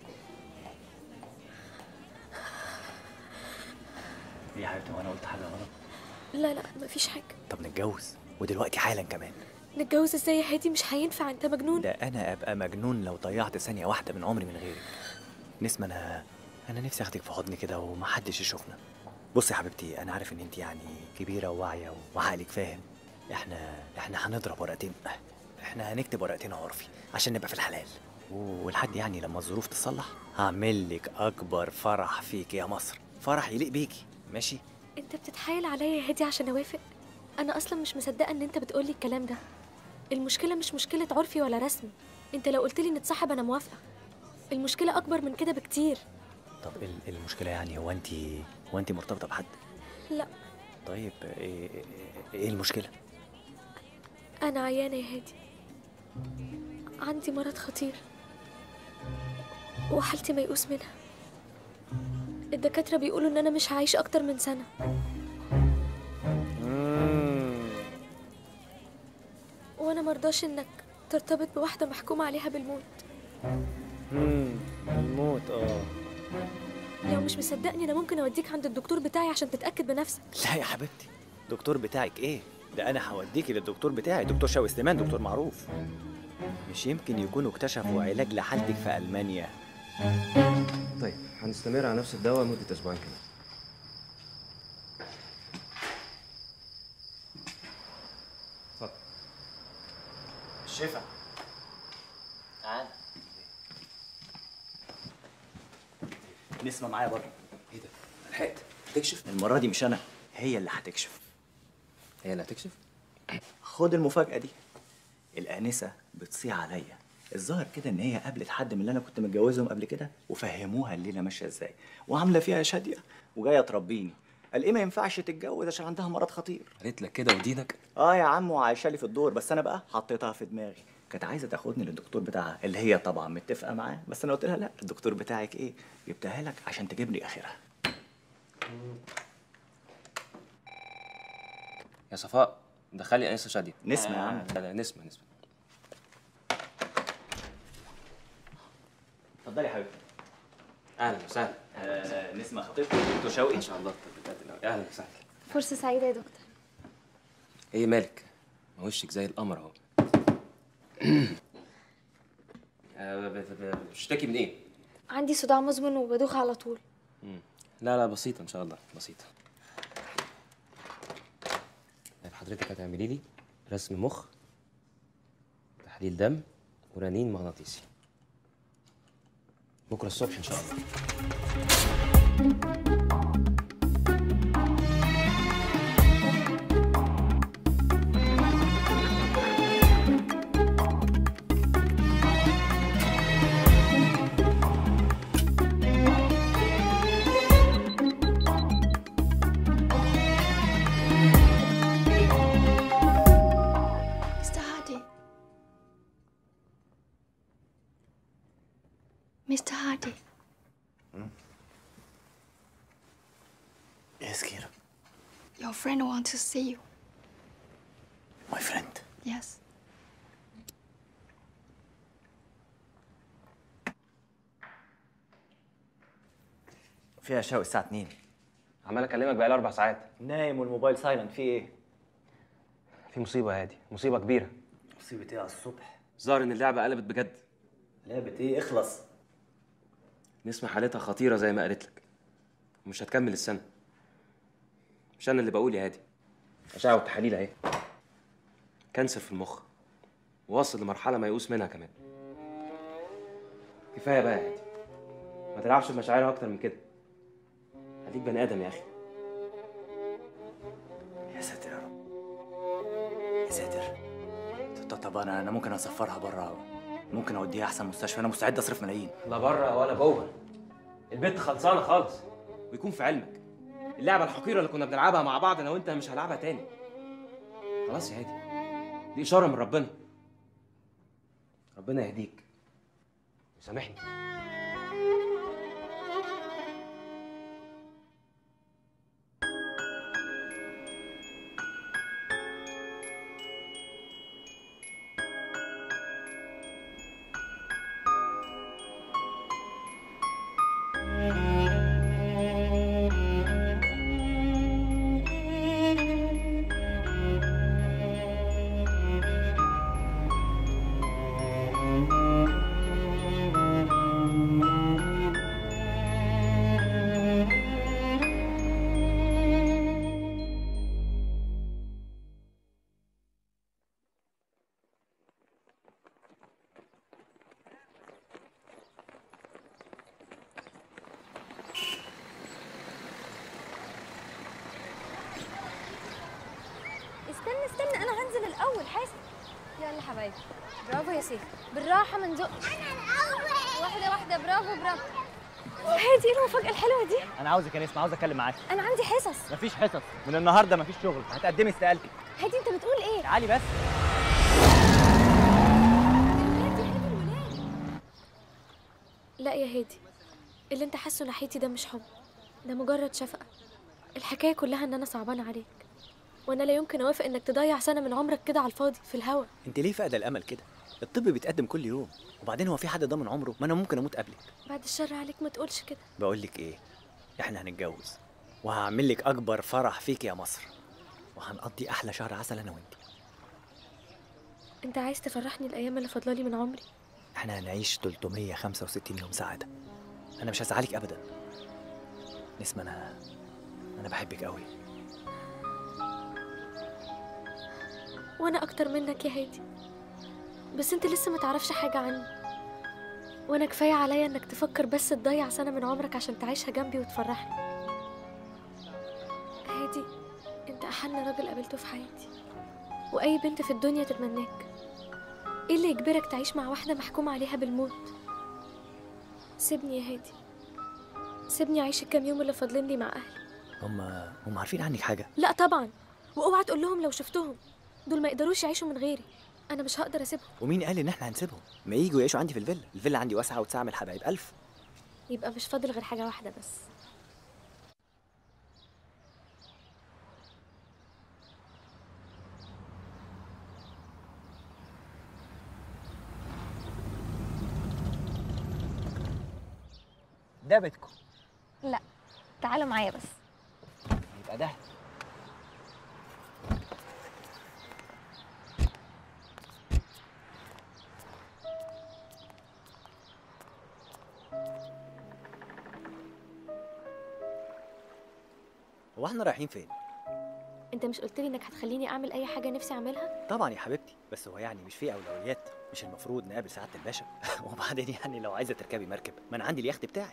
ايه يا حبيبتي وانا قلت حاجه غلط لا لا مفيش حاجة طب نتجوز ودلوقتي حالا كمان نتجوز ازاي يا هادي مش هينفع انت مجنون ده انا ابقى مجنون لو ضيعت ثانيه واحده من عمري من غيرك نسمة انا انا نفسي اخدك في حضني كده ومحدش يشوفنا بصي يا حبيبتي انا عارف ان انت يعني كبيره وواعيه وعقلك فاهم احنا احنا هنضرب ورقتين احنا هنكتب ورقتين عرفي عشان نبقى في الحلال ولحد يعني لما الظروف تصلح هعمل لك اكبر فرح فيك يا مصر فرح يليق بيكي ماشي انت بتتحايل عليا يا هادي عشان اوافق انا اصلا مش مصدقه ان انت بتقولي الكلام ده المشكله مش مشكله عرفي ولا رسمي انت لو قلت لي نتصاحب انا موافقه المشكله اكبر من كده بكتير طب ال- المشكله يعني هو انت هو انت مرتبطه بحد لا طيب ايه, إيه المشكله انا عيانه يا هادي عندي مرض خطير وحالتي ميؤوس منها الدكاتره بيقولوا ان انا مش هعيش اكتر من سنه وانا مرضاش انك ترتبط بواحده محكوم عليها بالموت امم الموت اه لو مش مصدقني انا ممكن اوديك عند الدكتور بتاعي عشان تتاكد بنفسك لا يا حبيبتي دكتور بتاعك ايه ده انا هوديكي للدكتور بتاعي دكتور شاوي سليمان دكتور معروف مش يمكن يكونوا اكتشفوا علاج لحالتك في المانيا طيب هنستمر على نفس الدواء لمده اسبوعين كده اتفضل الشفا تعال نسمة معايا بره ايه ده لحقت هتكشف المره دي مش انا هي اللي هتكشف هي اللي هتكشف خد المفاجاه دي الانسه بتصيع عليا الظاهر كده ان هي قابلت حد من اللي انا كنت متجوزهم قبل كده وفهموها الليله ماشيه ازاي وعامله فيها شاديه وجايه تربيني قال ايه ما ينفعش تتجوز عشان عندها مرض خطير قالت لك كده ودينك اه يا عم وعايشه لي في الدور بس انا بقى حطيتها في دماغي كانت عايزه تاخدني للدكتور بتاعها اللي هي طبعا متفقه معاه بس انا قلت لها لا الدكتور بتاعك ايه جبتها لك عشان تجيب لي اخرها يا صفاء دخلي انسه شاديه نسمة يا عم. لا لا نسمه نسمه اتفضلي يا حبيبتي اهلا وسهلا آه نسمة خطيبتي دكتور شوقي ما شاء الله اهلا وسهلا فرصه سعيده يا دكتور ايه مالك ما وشك زي القمر اهو آه، ب- ب- ب- بتشتكي من ايه عندي صداع مزمن وبدوخ على طول مم. لا لا بسيطه ان شاء الله بسيطه طيب حضرتك هتعملي لي رسم مخ تحليل دم ورنين مغناطيسي بكره الصبح ان شاء الله Mr. Hardy. Mr. Hardy. Yes, Kira. Your friend wants to see you. My friend. Yes. فيها شوقي الساعه 2 عمال اكلمك بقالي اربع ساعات نايم والموبايل سايلنت في ايه في مصيبه هادي مصيبه كبيره مصيبه ايه على الصبح ظهر ان اللعبه قلبت بجد لعبة ايه اخلص نسمة حالتها خطيره زي ما قالت لك ومش هتكمل السنه مش انا اللي بقول يا هادي اشعه والتحاليل اهي كانسر في المخ واصل لمرحله ما يقوس منها كمان كفايه بقى يا هادي ما تلعبش بمشاعرها اكتر من كده خليك بني ادم يا اخي يا ساتر يا رب يا ساتر طب- طب انا انا ممكن اسفرها بره ممكن اوديها احسن مستشفى انا مستعد اصرف ملايين لا بره ولا جوه البنت خلصانه خالص ويكون في علمك اللعبه الحقيره اللي كنا بنلعبها مع بعض انا وانت مش هلعبها تاني خلاص يا هادي دي اشاره من ربنا ربنا يهديك وسامحني استنى استنى انا هنزل الاول حاسب يلا حبايبي برافو يا سيف بالراحه ما نزق انا الاول واحده واحده برافو برافو هادي ايه المفاجاه الحلوه دي انا عاوزك يا نسمه عاوز اتكلم معاك انا عندي حصص مفيش حصص من النهارده مفيش شغل هتقدمي استقالتك هادي انت بتقول ايه تعالي بس لا يا هادي اللي انت حاسه ناحيتي ده مش حب ده مجرد شفقه الحكايه كلها ان انا صعبانه عليك وانا لا يمكن اوافق انك تضيع سنه من عمرك كده على الفاضي في الهوا انت ليه فاقده الامل كده الطب بيتقدم كل يوم وبعدين هو في حد ضامن عمره ما انا ممكن اموت قبلك بعد الشر عليك ما تقولش كده بقول لك ايه احنا هنتجوز وهعمل لك اكبر فرح فيك يا مصر وهنقضي احلى شهر عسل انا وانت انت عايز تفرحني الايام اللي فاضلالي من عمري احنا هنعيش 365 يوم سعاده انا مش هزعلك ابدا نسمة انا انا بحبك قوي وانا اكتر منك يا هادي بس انت لسه ما تعرفش حاجه عني وانا كفايه عليا انك تفكر بس تضيع سنه من عمرك عشان تعيشها جنبي وتفرحني هادي انت احن راجل قابلته في حياتي واي بنت في الدنيا تتمناك ايه اللي يجبرك تعيش مع واحده محكوم عليها بالموت سيبني يا هادي سيبني اعيش الكام يوم اللي فاضلين لي مع اهلي هم هم عارفين عنك حاجه لا طبعا واوعى تقول لهم لو شفتهم دول ما يقدروش يعيشوا من غيري انا مش هقدر اسيبهم ومين قال ان احنا هنسيبهم ما يجوا يعيشوا عندي في الفيلا الفيلا عندي واسعه وتسعة الحبايب الف يبقى مش فاضل غير حاجه واحده بس ده بيتكم لا تعالوا معايا بس يبقى ده هو احنا رايحين فين انت مش قلت لي انك هتخليني اعمل اي حاجه نفسي اعملها طبعا يا حبيبتي بس هو يعني مش في اولويات مش المفروض نقابل سعاده الباشا وبعدين يعني لو عايزه تركبي مركب ما انا عندي اليخت بتاعي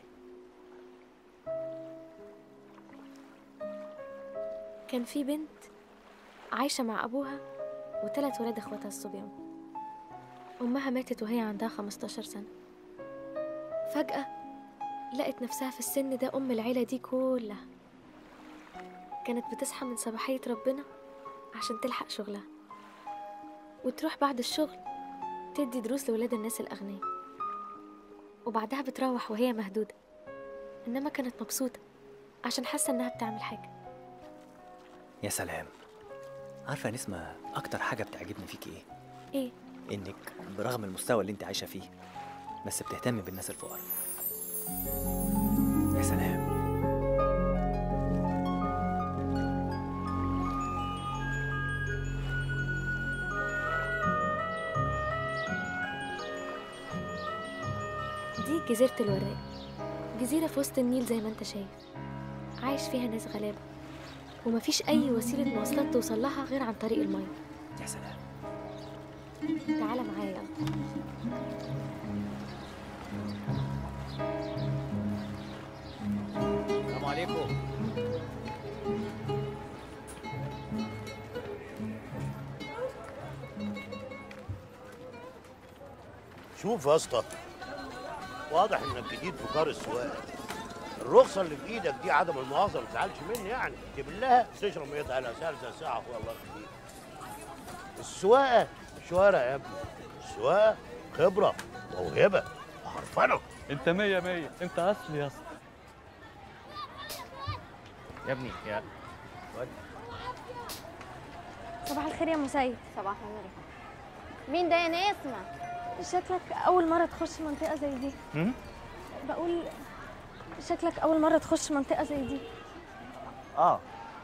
كان في بنت عايشه مع ابوها وثلاث ولاد اخواتها الصبيان امها ماتت وهي عندها 15 سنه فجاه لقت نفسها في السن ده ام العيله دي كلها كانت بتصحى من صباحيه ربنا عشان تلحق شغلها وتروح بعد الشغل تدي دروس لولاد الناس الأغنياء وبعدها بتروح وهي مهدودة إنما كانت مبسوطة عشان حاسة إنها بتعمل حاجة يا سلام عارفه يا نسمه اكتر حاجه بتعجبني فيكي ايه إيه؟ انك برغم المستوى اللي انت عايشه فيه بس بتهتمي بالناس الفقراء يا سلام جزيرة الوراق جزيرة في وسط النيل زي ما انت شايف عايش فيها ناس غلابة ومفيش أي وسيلة مواصلات توصل لها غير عن طريق المية يا سلام تعالى معايا يلا السلام عليكم شوف يا اسطى واضح انك جديد في كار السواقه الرخصه اللي في ايدك دي عدم المؤاخذه ما تزعلش مني يعني جيب لها تشرب ميتها على سهل زي ساعه اخويا الله يخليك السواقه مش ورق يا ابني السواقه خبره موهبه وحرفنه انت مية مية انت اصلي يا اسطى يا ابني يا واد صباح الخير يا مسيد صباح النور مين ده يا نسمة شكلك أول مرة تخش منطقة زي دي هم؟ بقول شكلك أول مرة تخش منطقة زي دي اه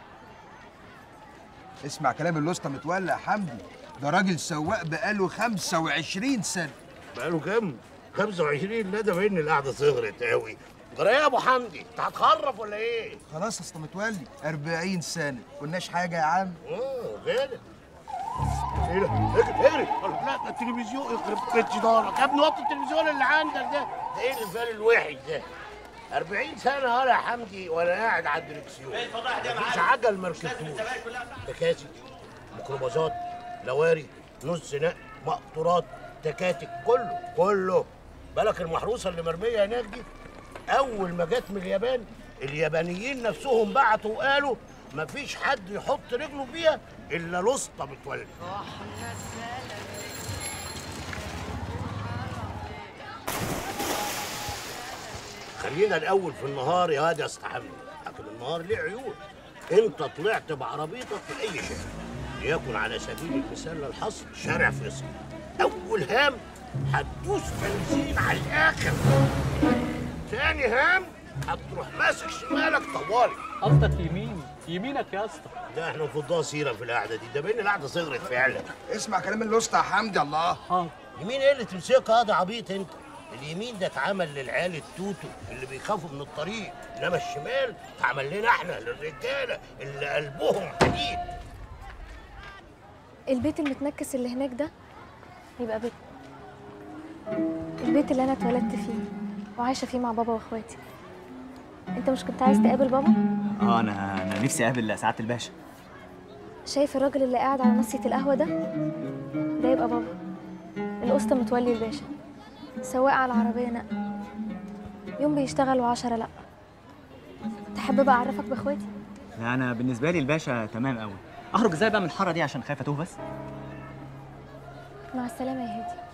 اسمع كلام الوسطى متولع حمدي ده راجل سواق بقاله 25 سنة بقاله كام 25 لا ده باين القعده صغرت قوي جرى ايه يا ابو حمدي انت هتخرف ولا ايه خلاص يا اسطى متولي 40 سنة كناش حاجة يا عم اه غالب ايه ده اجري اجري لا ده التلفزيون يخرب بيت جدارك يا ابني وطي التلفزيون اللي عندك ده ده ايه الانسان الوحش ده 40 سنة ولا يا حمدي وانا قاعد على الدركسيون مفيش عجل ما ركبتوش تكاسي ميكروباصات لواري نص نق مقطورات تكاتك كله كله بالك المحروسة اللي مرمية هناك دي أول ما جت من اليابان اليابانيين نفسهم بعتوا وقالوا مفيش حد يحط رجله فيها إلا لسطى متولي خلينا الاول في النهار يا واد يا اسطى حمدي لكن النهار ليه عيون انت طلعت بعربيتك في اي شارع ليكن على سبيل المثال للحصر شارع فيصل اول هام هتدوس بنزين على الاخر تاني هام هتروح ماسك شمالك طوالي قصدك يمين يمينك يا اسطى ده احنا نفضها سيره في القعده دي ده بين القعده صغرت فعلا اسمع كلام الوسطى يا حمدي الله يمين ايه اللي تمسكها ده عبيط انت اليمين ده اتعمل للعيال التوتو اللي بيخافوا من الطريق انما الشمال اتعمل لنا احنا للرجاله اللي قلبهم حديد البيت المتنكس اللي هناك ده يبقى بيت البيت اللي أنا اتولدت فيه وعايشة فيه مع بابا وإخواتي أنت مش كنت عايز تقابل بابا؟ اه انا انا نفسي اقابل سعاده الباشا شايف الراجل اللي قاعد على ناصية القهوة ده؟ ده يبقى بابا القسط متولي الباشا سواق على العربية نقل يوم بيشتغل وعشرة لأ تحب بقى أعرفك بإخواتي؟ لا انا بالنسبه لي الباشا تمام قوي اخرج ازاي بقى من الحاره دي عشان خايف اتوه بس مع السلامة يا هادي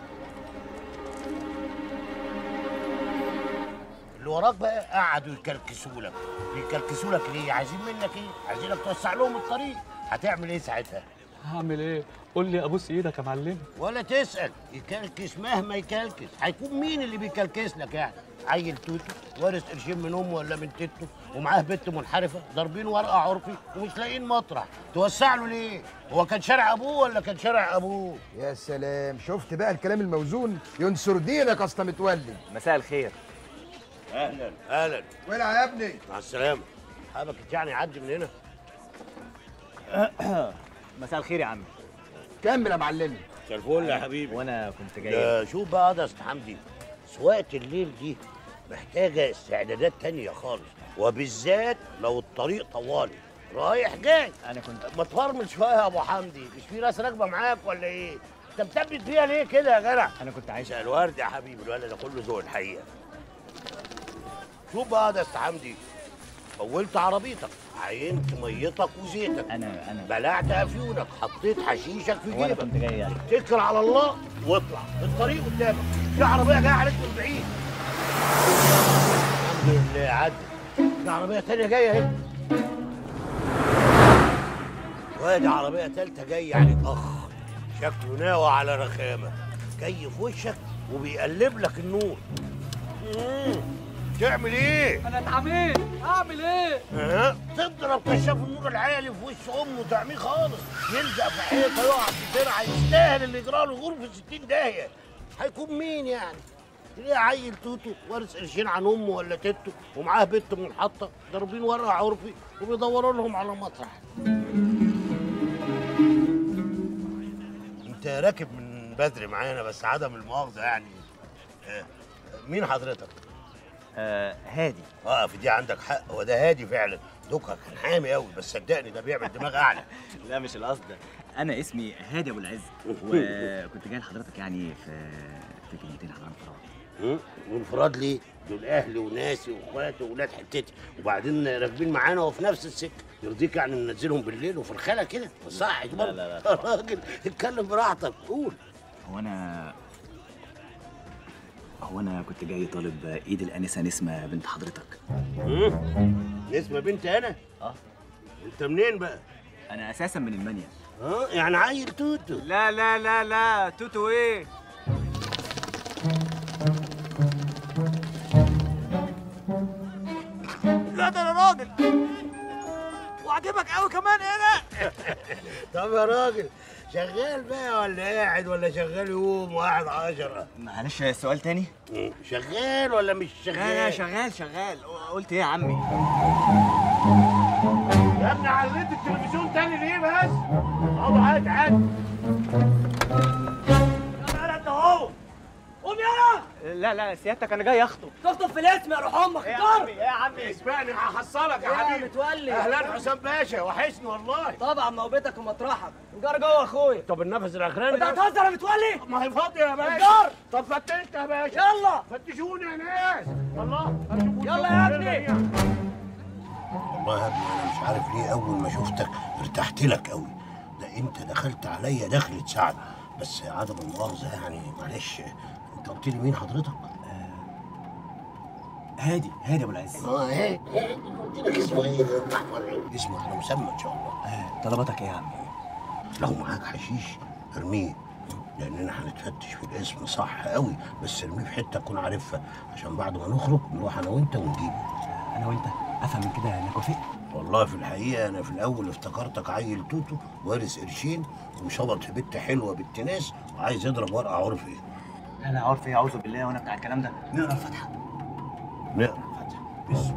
اللي وراك بقى قعدوا يكلكسوا لك بيكلكسوا لك ليه عايزين منك ايه عايزينك توسع لهم الطريق هتعمل ايه ساعتها هعمل ايه قول لي ابوس ايدك يا معلم ولا تسال يكلكس مهما يكلكس هيكون مين اللي بيكلكس لك يعني عيل توتو وارث قرشين من امه ولا من تيته ومعاه بنت منحرفه ضاربين ورقه عرفي ومش لاقيين مطرح توسع له ليه هو كان شارع ابوه ولا كان شارع ابوه يا سلام شفت بقى الكلام الموزون ينصر دينك يا اسطى متولي مساء الخير اهلا اهلا ولع يا ابني مع السلامه حابك يعني يعدي من هنا مساء الخير يا عم كمل يا معلمي مساء الفل يا حبيبي وانا كنت جاي ده شوف بقى ده يا أستاذ حمدي سواقه الليل دي محتاجه استعدادات تانية خالص وبالذات لو الطريق طوالي رايح جاي انا كنت ما تفرمل شويه يا ابو حمدي مش في ناس راكبه معاك ولا ايه انت مثبت فيها ليه كده يا جدع انا كنت عايش مساء الورد يا حبيبي الولد ده كله ذوق الحقيقه شوف بقى ده يا أستاذ حمدي فولت عربيتك عينت ميتك وزيتك انا انا بلعت افيونك حطيت حشيشك في وانا جيبك كنت جاي يعني اتكل على الله واطلع الطريق قدامك في عربيه جايه عليك من بعيد الحمد لله عدت في عربيه تانية جايه اهي وادي عربيه تالتة جايه عليك اخ شكله ناوي على رخامه جاي في وشك وبيقلب لك النور مم. تعمل ايه؟ انا اتعميت اعمل ايه ها؟ تضرب كشاف النور العالي في وش امه تعميه خالص يلزق في حيطه يقع في ترعه يستاهل اللي يجرى له غرفه 60 داهيه هيكون مين يعني؟ ليه عيل توتو وارث قرشين عن امه ولا تيتو ومعاه بنت منحطه ضاربين ورقه عرفي وبيدوروا لهم على مطرح انت راكب من بدري معانا بس عدم المؤاخذه يعني آه، مين حضرتك؟ آه هادي اه في دي عندك حق هو ده هادي فعلا دوكا كان حامي قوي بس صدقني ده بيعمل دماغ اعلى لا مش القصد انا اسمي هادي ابو العز وكنت جاي لحضرتك يعني في في كلمتين على انفراد مم؟ وانفراد ليه؟ دول اهلي وناسي واخواتي واولاد حتتي وبعدين راكبين معانا وفي نفس السكه يرضيك يعني ننزلهم بالليل وفي الخلا كده صح لا، لا، لا. يا راجل اتكلم براحتك قول هو انا هو انا كنت جاي طالب ايد الانسه نسمه بنت حضرتك مم؟ نسمة بنت انا؟ اه انت منين بقى؟ انا اساسا من المنيا اه يعني عيل توتو لا لا لا لا توتو ايه لا ده انا راجل وعجبك قوي كمان هنا طب يا راجل شغال بقى ولا قاعد ولا شغال يوم واحد عشرة معلش سؤال تاني مم. شغال ولا مش شغال؟ لا لا شغال شغال قلت ايه يا عمي يا ابني عليت التلفزيون تاني ليه بس؟ اقعد عادي عادي انا انت اهو قوم يلا لا لا سيادتك انا جاي اخطب تخطب في الاسم يا روح امك يا اختار عمي يا عمي اسمعني هحصلك يا يا حبيبي متولي. اهلا حسام باشا وحشني والله طبعا موبتك ومطرحك نجار جوه اخويا طب النفس الاخراني انت ده هتهزر يا متولي ما هي فاضيه يا باشا نجار طب فتشت يا باشا يلا فتشوني يا ناس الله هتشوفوا يلا الشغل يا كده ابني. يعني. والله يا ابني انا مش عارف ليه اول ما شفتك ارتحت لك قوي ده انت دخلت عليا دخلة سعد بس عدم المؤاخذه يعني معلش انت قلت لي مين حضرتك؟ هادي هادي ابو العز اه هادي قلت لك اسمه ايه ده؟ احمد عيد. اسمه على مسمى ان شاء الله آه، طلباتك ايه يا عمي لو معاك حشيش ارميه لاننا هنتفتش في الاسم صح قوي بس ارميه في حته تكون عارفها عشان بعد ما نخرج نروح انا وانت ونجيبه انا وانت افهم من كده انك وافقت والله في الحقيقه انا في الاول افتكرتك عيل توتو وارث قرشين ومشبط في بنت حلوه بنت ناس وعايز يضرب ورقه عرفي انا عارف ايه اعوذ بالله وانا بتاع الكلام ده نقرا الفاتحه نقرا الفاتحه بسم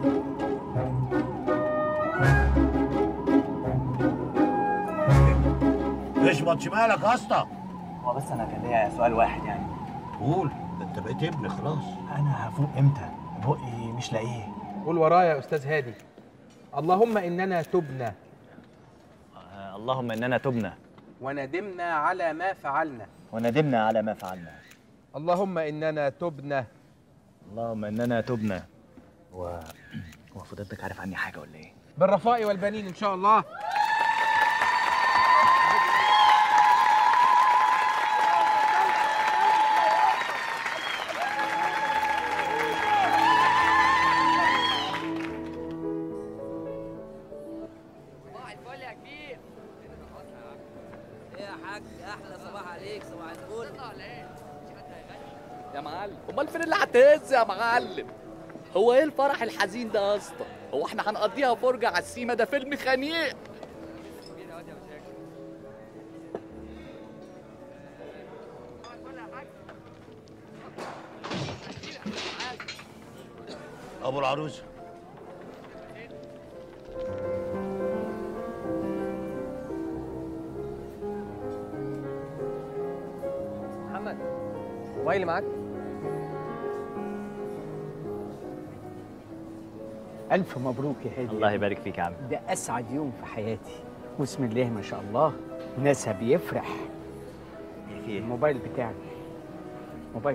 الله اشبط شمالك يا اسطى هو بس انا كان ليا سؤال واحد يعني قول ده انت بقيت ابن خلاص انا هفوق امتى بقي مش لاقيه قول ورايا يا استاذ هادي اللهم اننا تبنا آه، اللهم اننا تبنا وندمنا على ما فعلنا وندمنا على ما فعلنا اللهم اننا تبنا اللهم اننا تبنا و هو فضلتك عارف عني حاجه ولا ايه بالرفاء والبنين ان شاء الله صباح الفل يا كبير ايه يا حاج احلى صباح عليك صباح الفل يا معلم امال فين اللي هتهز يا معلم هو ايه الفرح الحزين ده يا اسطى هو احنا هنقضيها فرجه على السيما ده فيلم خنيق ابو العروسه محمد موبايلي معاك ألف مبروك يا هادي الله يبارك فيك يا عم ده أسعد يوم في حياتي بسم الله ما شاء الله ناسها بيفرح ايه في ايه الموبايل بتاعك موبايل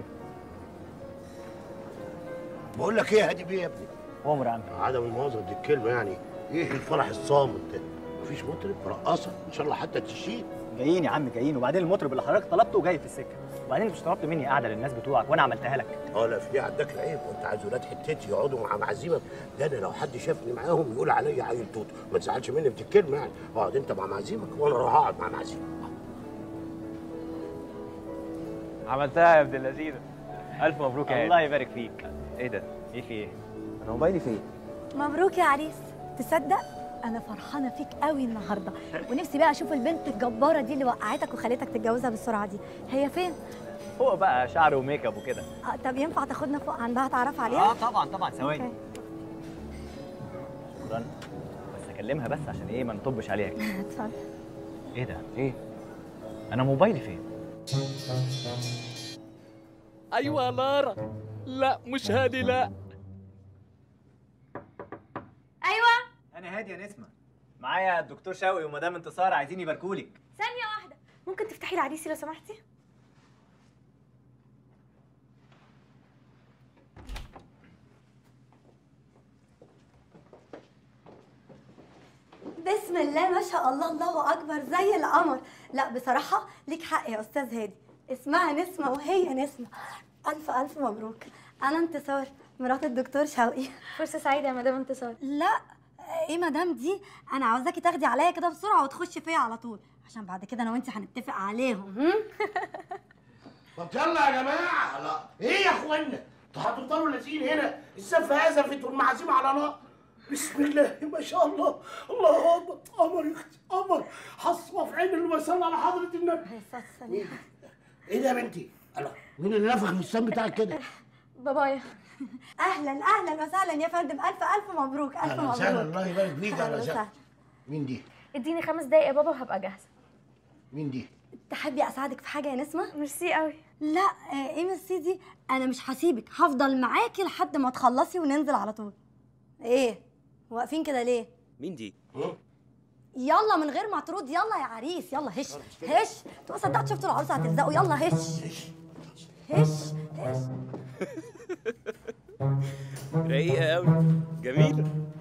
بقول لك ايه يا هادي بيه يا ابني عمر يا عم عدم المؤاخذه دي الكلمه يعني ايه الفرح الصامت ده مفيش مطرب رقاصه ان شاء الله حتى تشيل جايين يا عم جايين وبعدين المطرب اللي حضرتك طلبته جاي في السكه وبعدين مش طلبت مني قاعده للناس بتوعك وانا عملتها لك اه لا في دي عداك العيب وانت عايز ولاد حتتي يقعدوا مع معازيمك ده انا لو حد شافني معاهم يقول عليا عيل توت ما تزعلش مني في الكلمه يعني اقعد انت مع معازيمك وانا اروح اقعد مع معازيمك عملتها يا ابن اللذينه الف مبروك يا الله يبارك فيك ايه ده ايه في ايه انا موبايلي فين مبروك يا عريس تصدق انا فرحانه فيك قوي النهارده ونفسي بقى اشوف البنت الجباره دي اللي وقعتك وخلتك تتجوزها بالسرعه دي هي فين فوق بقى شعر وميك اب وكده آه طب ينفع تاخدنا فوق عندها تعرف عليها اه طبعا طبعا ثواني شكرا بس اكلمها بس عشان ايه ما نطبش عليها كده. اتفضل ايه ده ايه انا موبايلي فين ايوه يا لارا لا مش هادي لا ايوه انا هادي يا نسمه معايا الدكتور شوقي ومدام انتصار عايزين يباركولك ثانيه واحده ممكن تفتحي العريسي لو سمحتي بسم الله ما شاء الله الله اكبر زي القمر لا بصراحه ليك حق يا استاذ هادي اسمها نسمه وهي نسمه الف الف مبروك انا انتصار مرات الدكتور شوقي فرصه سعيده يا مدام انتصار لا ايه مدام دي انا عاوزاكي تاخدي عليا كده بسرعه وتخشي فيا على طول عشان بعد كده انا وانت هنتفق عليهم هم؟ طب يلا يا جماعه لا ايه يا اخوانا انتوا هتفضلوا لازقين هنا الزفه هزفت والمعازيم على نار بسم الله ما شاء الله الله اكبر قمر يا اختي قمر حصوه في عين اللي بيصلي على حضره النبي ايه ده يا بنتي؟ الله مين اللي نفخ الفستان بتاعك كده؟ بابايا اهلا اهلا وسهلا يا فندم الف الف مبروك الف اهلا مبروك وسهلا الله يبارك فيك اهلا أهلاً وسهلا وسهلا. مين دي؟ اديني خمس دقايق يا بابا وهبقى جاهزه مين دي؟ تحبي اساعدك في حاجه يا نسمه ميرسي قوي لا آه، ايه ميرسي دي انا مش هسيبك هفضل معاكي لحد ما تخلصي وننزل على طول ايه واقفين كده ليه مين دي؟ يلا من غير ما ترد يلا يا عريس يلا هش هش انتوا صدقت شفتوا العروسه هتلزقوا يلا هش هش هش رقيقة قوي جميلة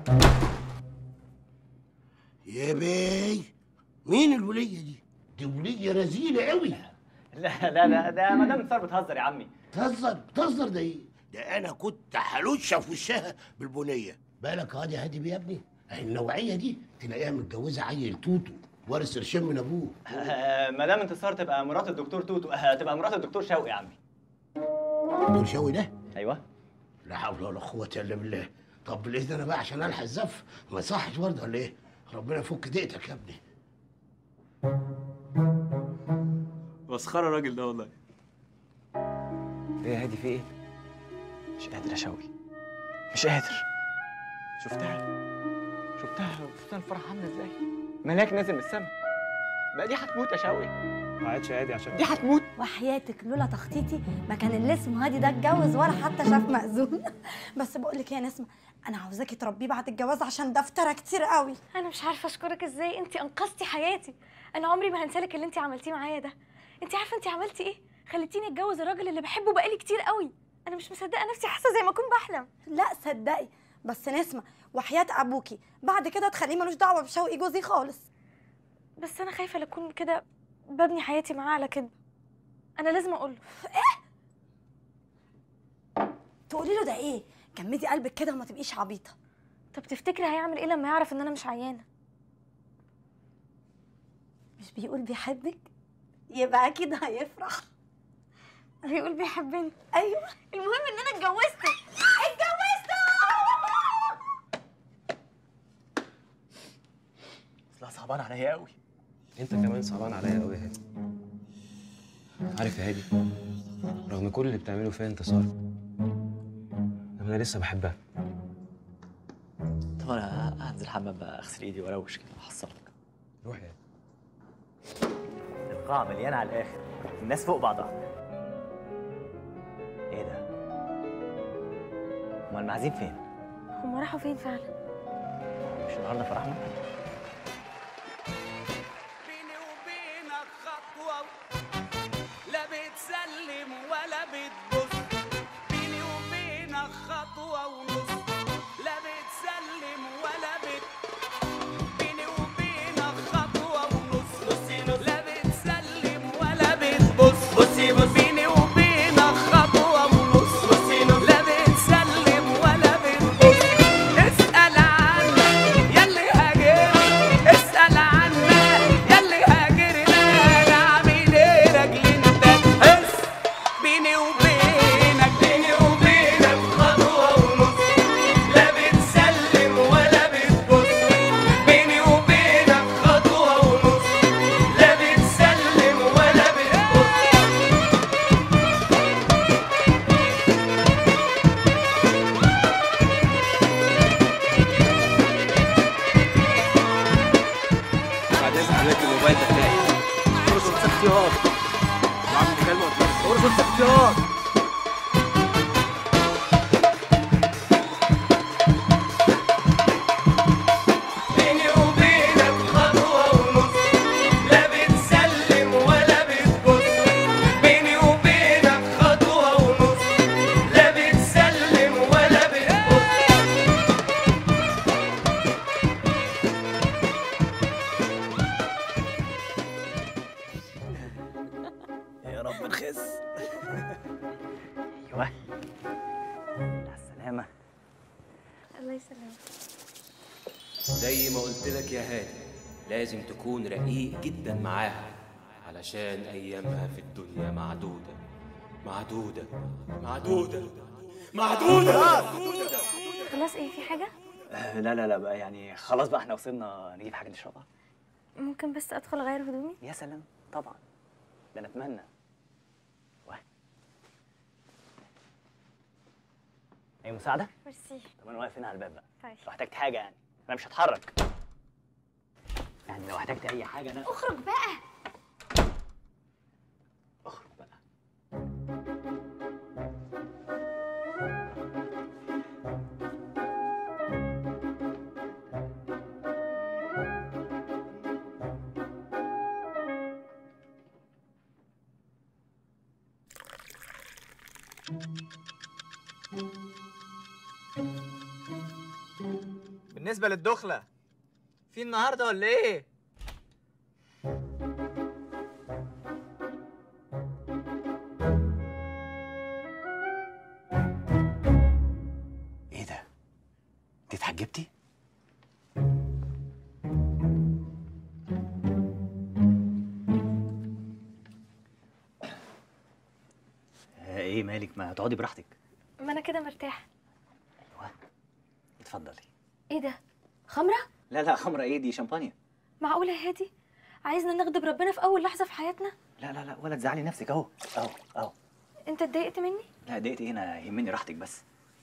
يا بي مين الوليه دي؟ دي وليه رزيله قوي لا لا لا ده مدام انتصار بتهزر يا عمي تهزر بتهزر ده ايه؟ ده انا كنت حلوشه في وشها بالبنيه بالك هادي هادي بيه يا ابني أهي النوعيه دي تلاقيها متجوزه عيل توتو وارث قرشين من ابوه آه، مدام انتصار تبقى مرات الدكتور توتو آه، تبقى مرات الدكتور شوقي يا عمي دكتور شوقي ده؟ ايوه لا حول ولا قوه الا بالله طب بالاذن انا بقى عشان الحق الزف ما يصحش برضه ولا ايه؟ ربنا يفك دقتك يا ابني مسخرة الراجل ده والله ايه يا هادي في ايه؟ مش قادر يا شوقي مش قادر شفتها شفتها فستان الفرح عامله ازاي ملاك نازل من السما بقى دي هتموت يا شوقي ما عادش عادي عشان دي هتموت وحياتك لولا تخطيطي ما كان اللي اسمه هادي ده اتجوز ولا حتى شاف مأذون بس بقول لك يا نسمه انا عاوزاكي تربيه بعد الجواز عشان ده افترى كتير قوي انا مش عارفه اشكرك ازاي انت انقذتي حياتي انا عمري ما هنسالك اللي انت عملتيه معايا ده انت عارفه انت عملتي ايه خليتيني اتجوز الراجل اللي بحبه بقالي كتير قوي انا مش مصدقه نفسي حاسه زي ما اكون بحلم لا صدقي بس نسمه وحياه ابوكي بعد كده تخليه ملوش دعوه بشوقي جوزي خالص بس انا خايفه لا اكون كده ببني حياتي معاه على كده انا لازم اقول له تقولي له ده ايه جمدي قلبك كده وما تبقيش عبيطه طب تفتكري هيعمل ايه لما يعرف ان انا مش عيانه مش بيقول بيحبك يبقى اكيد هيفرح بيقول بيحبني ايوه المهم ان انا اتجوزت اتجوزت اصلها صعبان عليا قوي انت كمان صعبان عليا قوي يا هادي عارف يا هادي رغم كل اللي بتعمله فيا انتصار انا لسه بحبها طب انا هنزل الحمام بقى اغسل ايدي واروش كده واحصلك روح يا القاعة مليانة على الآخر الناس فوق بعضها إيه ده؟ هما المعازيم فين؟ هم راحوا فين فعلا مش النهاردة فرحنا؟ لا بتسلم ولا بتبص بيني وبينك خطوة ونص لا بتسلم ولا بت بيني وبينك خطوة ونص لا بتسلم ولا بتبص بصي بص بيني وبينك خطوة ونص لا بتسلم ولا بتبص اسأل عنك ياللي هاجرني اسأل عنك ياللي هاجرنا انا عامل ايه راجل انت تحس بيني وبينك بيني وبينك خطوة ونص لا بتسلم ولا بتبص بيني وبينك خطوة ونص لا بتسلم ولا بتبص الله يسلمك زي ما قلت لك يا هادي لازم تكون رقيق جدا معاها علشان ايامها في الدنيا معدوده معدوده معدوده معدوده خلاص ايه في حاجة؟ آه، لا لا لا بقى يعني خلاص بقى احنا وصلنا نجيب حاجه نشربها ممكن بس ادخل اغير هدومي؟ يا سلام طبعا ده انا اتمنى واحد اي مساعده ميرسي طب انا واقف هنا على الباب بقى طيب لو احتجت حاجه يعني انا مش هتحرك يعني لو احتجت اي حاجه انا اخرج بقى اخرج بقى بالنسبة للدخلة في النهاردة ولا ايه؟ ايه ده انت اتحجبتي آه، ايه مالك ما تقعدي براحتك ما انا كده مرتاحة اتفضلي ايه ده؟ خمرة؟ لا لا خمره ايه دي شامبانيا معقولة يا هادي؟ عايزنا نغضب ربنا في أول لحظة في حياتنا؟ لا لا لا ولا تزعلي نفسك اهو اهو اهو أنت اتضايقت مني؟ لا دقيقتي ايه انا يهمني راحتك بس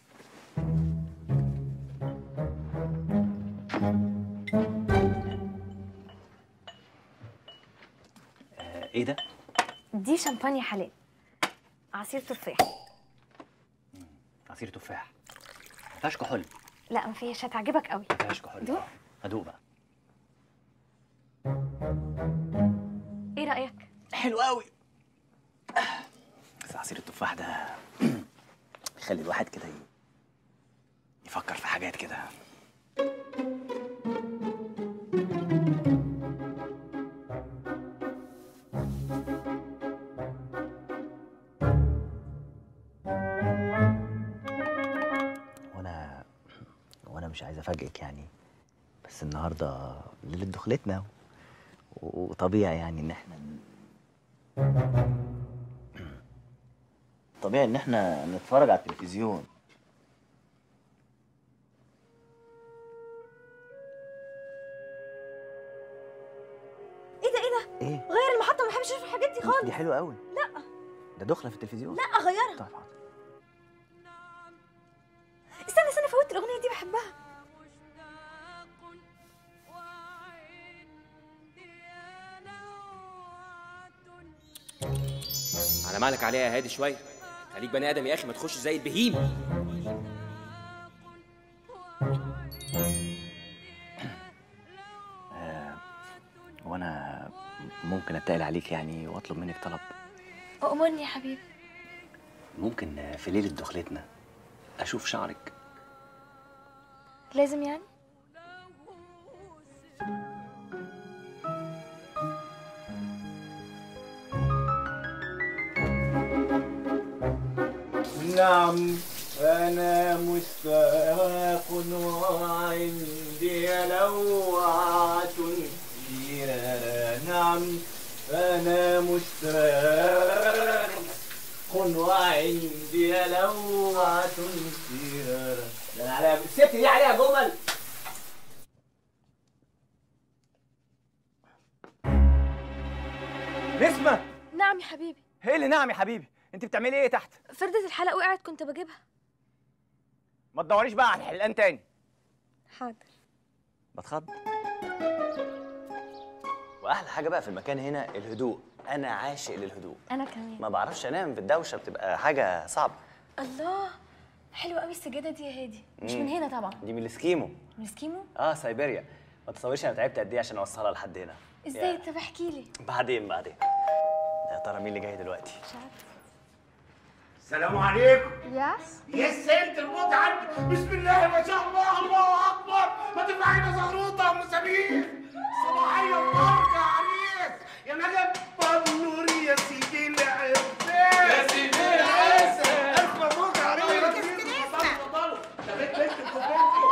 آه، ايه ده دي شامبانيا حلال عصير تفاح عصير تفاح ما فيهاش كحول لا ما فيهاش هتعجبك قوي ما فيهاش كحول دوق هدوق بقى ايه رأيك؟ حلو قوي بس عصير التفاح ده يخلي الواحد كده ي- يفكر في حاجات كده وانا وانا مش عايز افاجئك يعني بس النهارده ليله دخلتنا و- وطبيعي يعني ان احنا طبيعي ان احنا نتفرج على التلفزيون ايه ده ايه ده؟ ايه غير المحطة ما بحبش اشوف الحاجات دي خالص دي حلوه قوي لا ده دخله في التلفزيون لا اغيرها طيب حاضر استنى استنى فوت الاغنية دي بحبها على مالك عليها يا هادي شويه خليك بني ادم يا اخي ما تخش زي البهيم آه وانا ممكن اتقل عليك يعني واطلب منك طلب أؤمرني يا حبيبي ممكن آه، في ليله دخلتنا اشوف شعرك لازم يعني؟ نعم أنا مشتاق وعندي لوعة كثيرة نعم أنا مشتاق وعندي لوعة كثيرة ده أنا عليها الست دي عليها جمل نسمة نعم يا حبيبي ايه اللي نعم يا حبيبي انت بتعملي ايه تحت فردة الحلقة وقعت كنت بجيبها ما تدوريش بقى على الحلقان تاني حاضر بتخض واحلى حاجه بقى في المكان هنا الهدوء انا عاشق للهدوء أنا كمان ما بعرفش انام في الدوشه بتبقى حاجه صعبه الله حلوة قوي السجادة دي يا هادي مش مم. من هنا طبعا دي من الاسكيمو من سكيمو اه سيبيريا ما تصوريش انا تعبت قد ايه عشان اوصلها لحد هنا ازاي يا- طب احكي لي بعدين بعدين يا ترى مين اللي جاي دلوقتي مش عارفة السلام عليكم يس يا سيد المتعب بسم الله ما شاء الله الله اكبر ما تفعلنا زغروطه يا ام سمير صباحيه مباركه يا عريس يا نجم النور يا سيدي العرسان يا سيدي العرسان. الف مبروك يا عريس الله يرضيك. اتفضلوا اتفضلوا ده بنت بنت بنت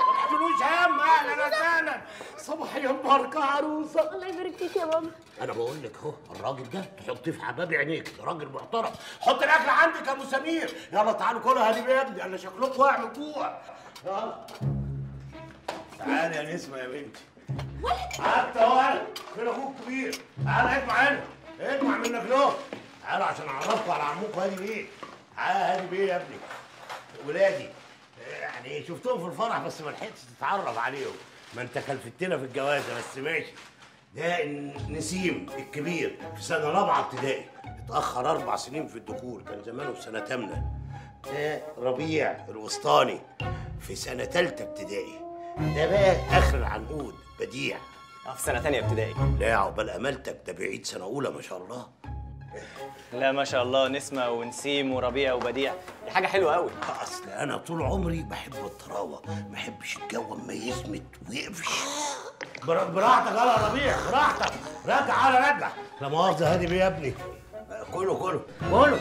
صباحية مباركة عروسة الله يبارك فيك يا بابا أنا بقول لك أهو الراجل ده تحطيه في حباب عينيك ده راجل محترم حط الأكل عندك يا أبو سمير يلا تعالوا كلوا هدي يا ابني أنا شكلكم واقع من جوع يلا تعالي يا نسمة يا بنتي حتى ولد فين أخوك كبير تعالى اجمع هنا اجمع منك له تعالوا عشان أعرفكم على عمكم هادي بيه تعالى هادي بيه يا ابني ولادي يعني شفتهم في الفرح بس ما لحقتش تتعرف عليهم ما انت كلفتنا في الجوازه بس ماشي ده نسيم الكبير في سنه رابعه ابتدائي اتاخر اربع سنين في الدخول كان زمانه في سنه ثامنه ده ربيع الوسطاني في سنه ثالثه ابتدائي ده بقى اخر العنقود بديع في سنه ثانيه ابتدائي لا عقبال امالتك ده بعيد سنه اولى ما شاء الله لا ما شاء الله نسمه ونسيم وربيع وبديع دي حاجه حلوه قوي اصل انا طول عمري بحب الطراوه ما بحبش الجو اما يسمت ويقفش بر- براحتك يلا يا ربيع براحتك رجع على رجع لا مؤاخذه هادي بيه يا ابني كله كله كله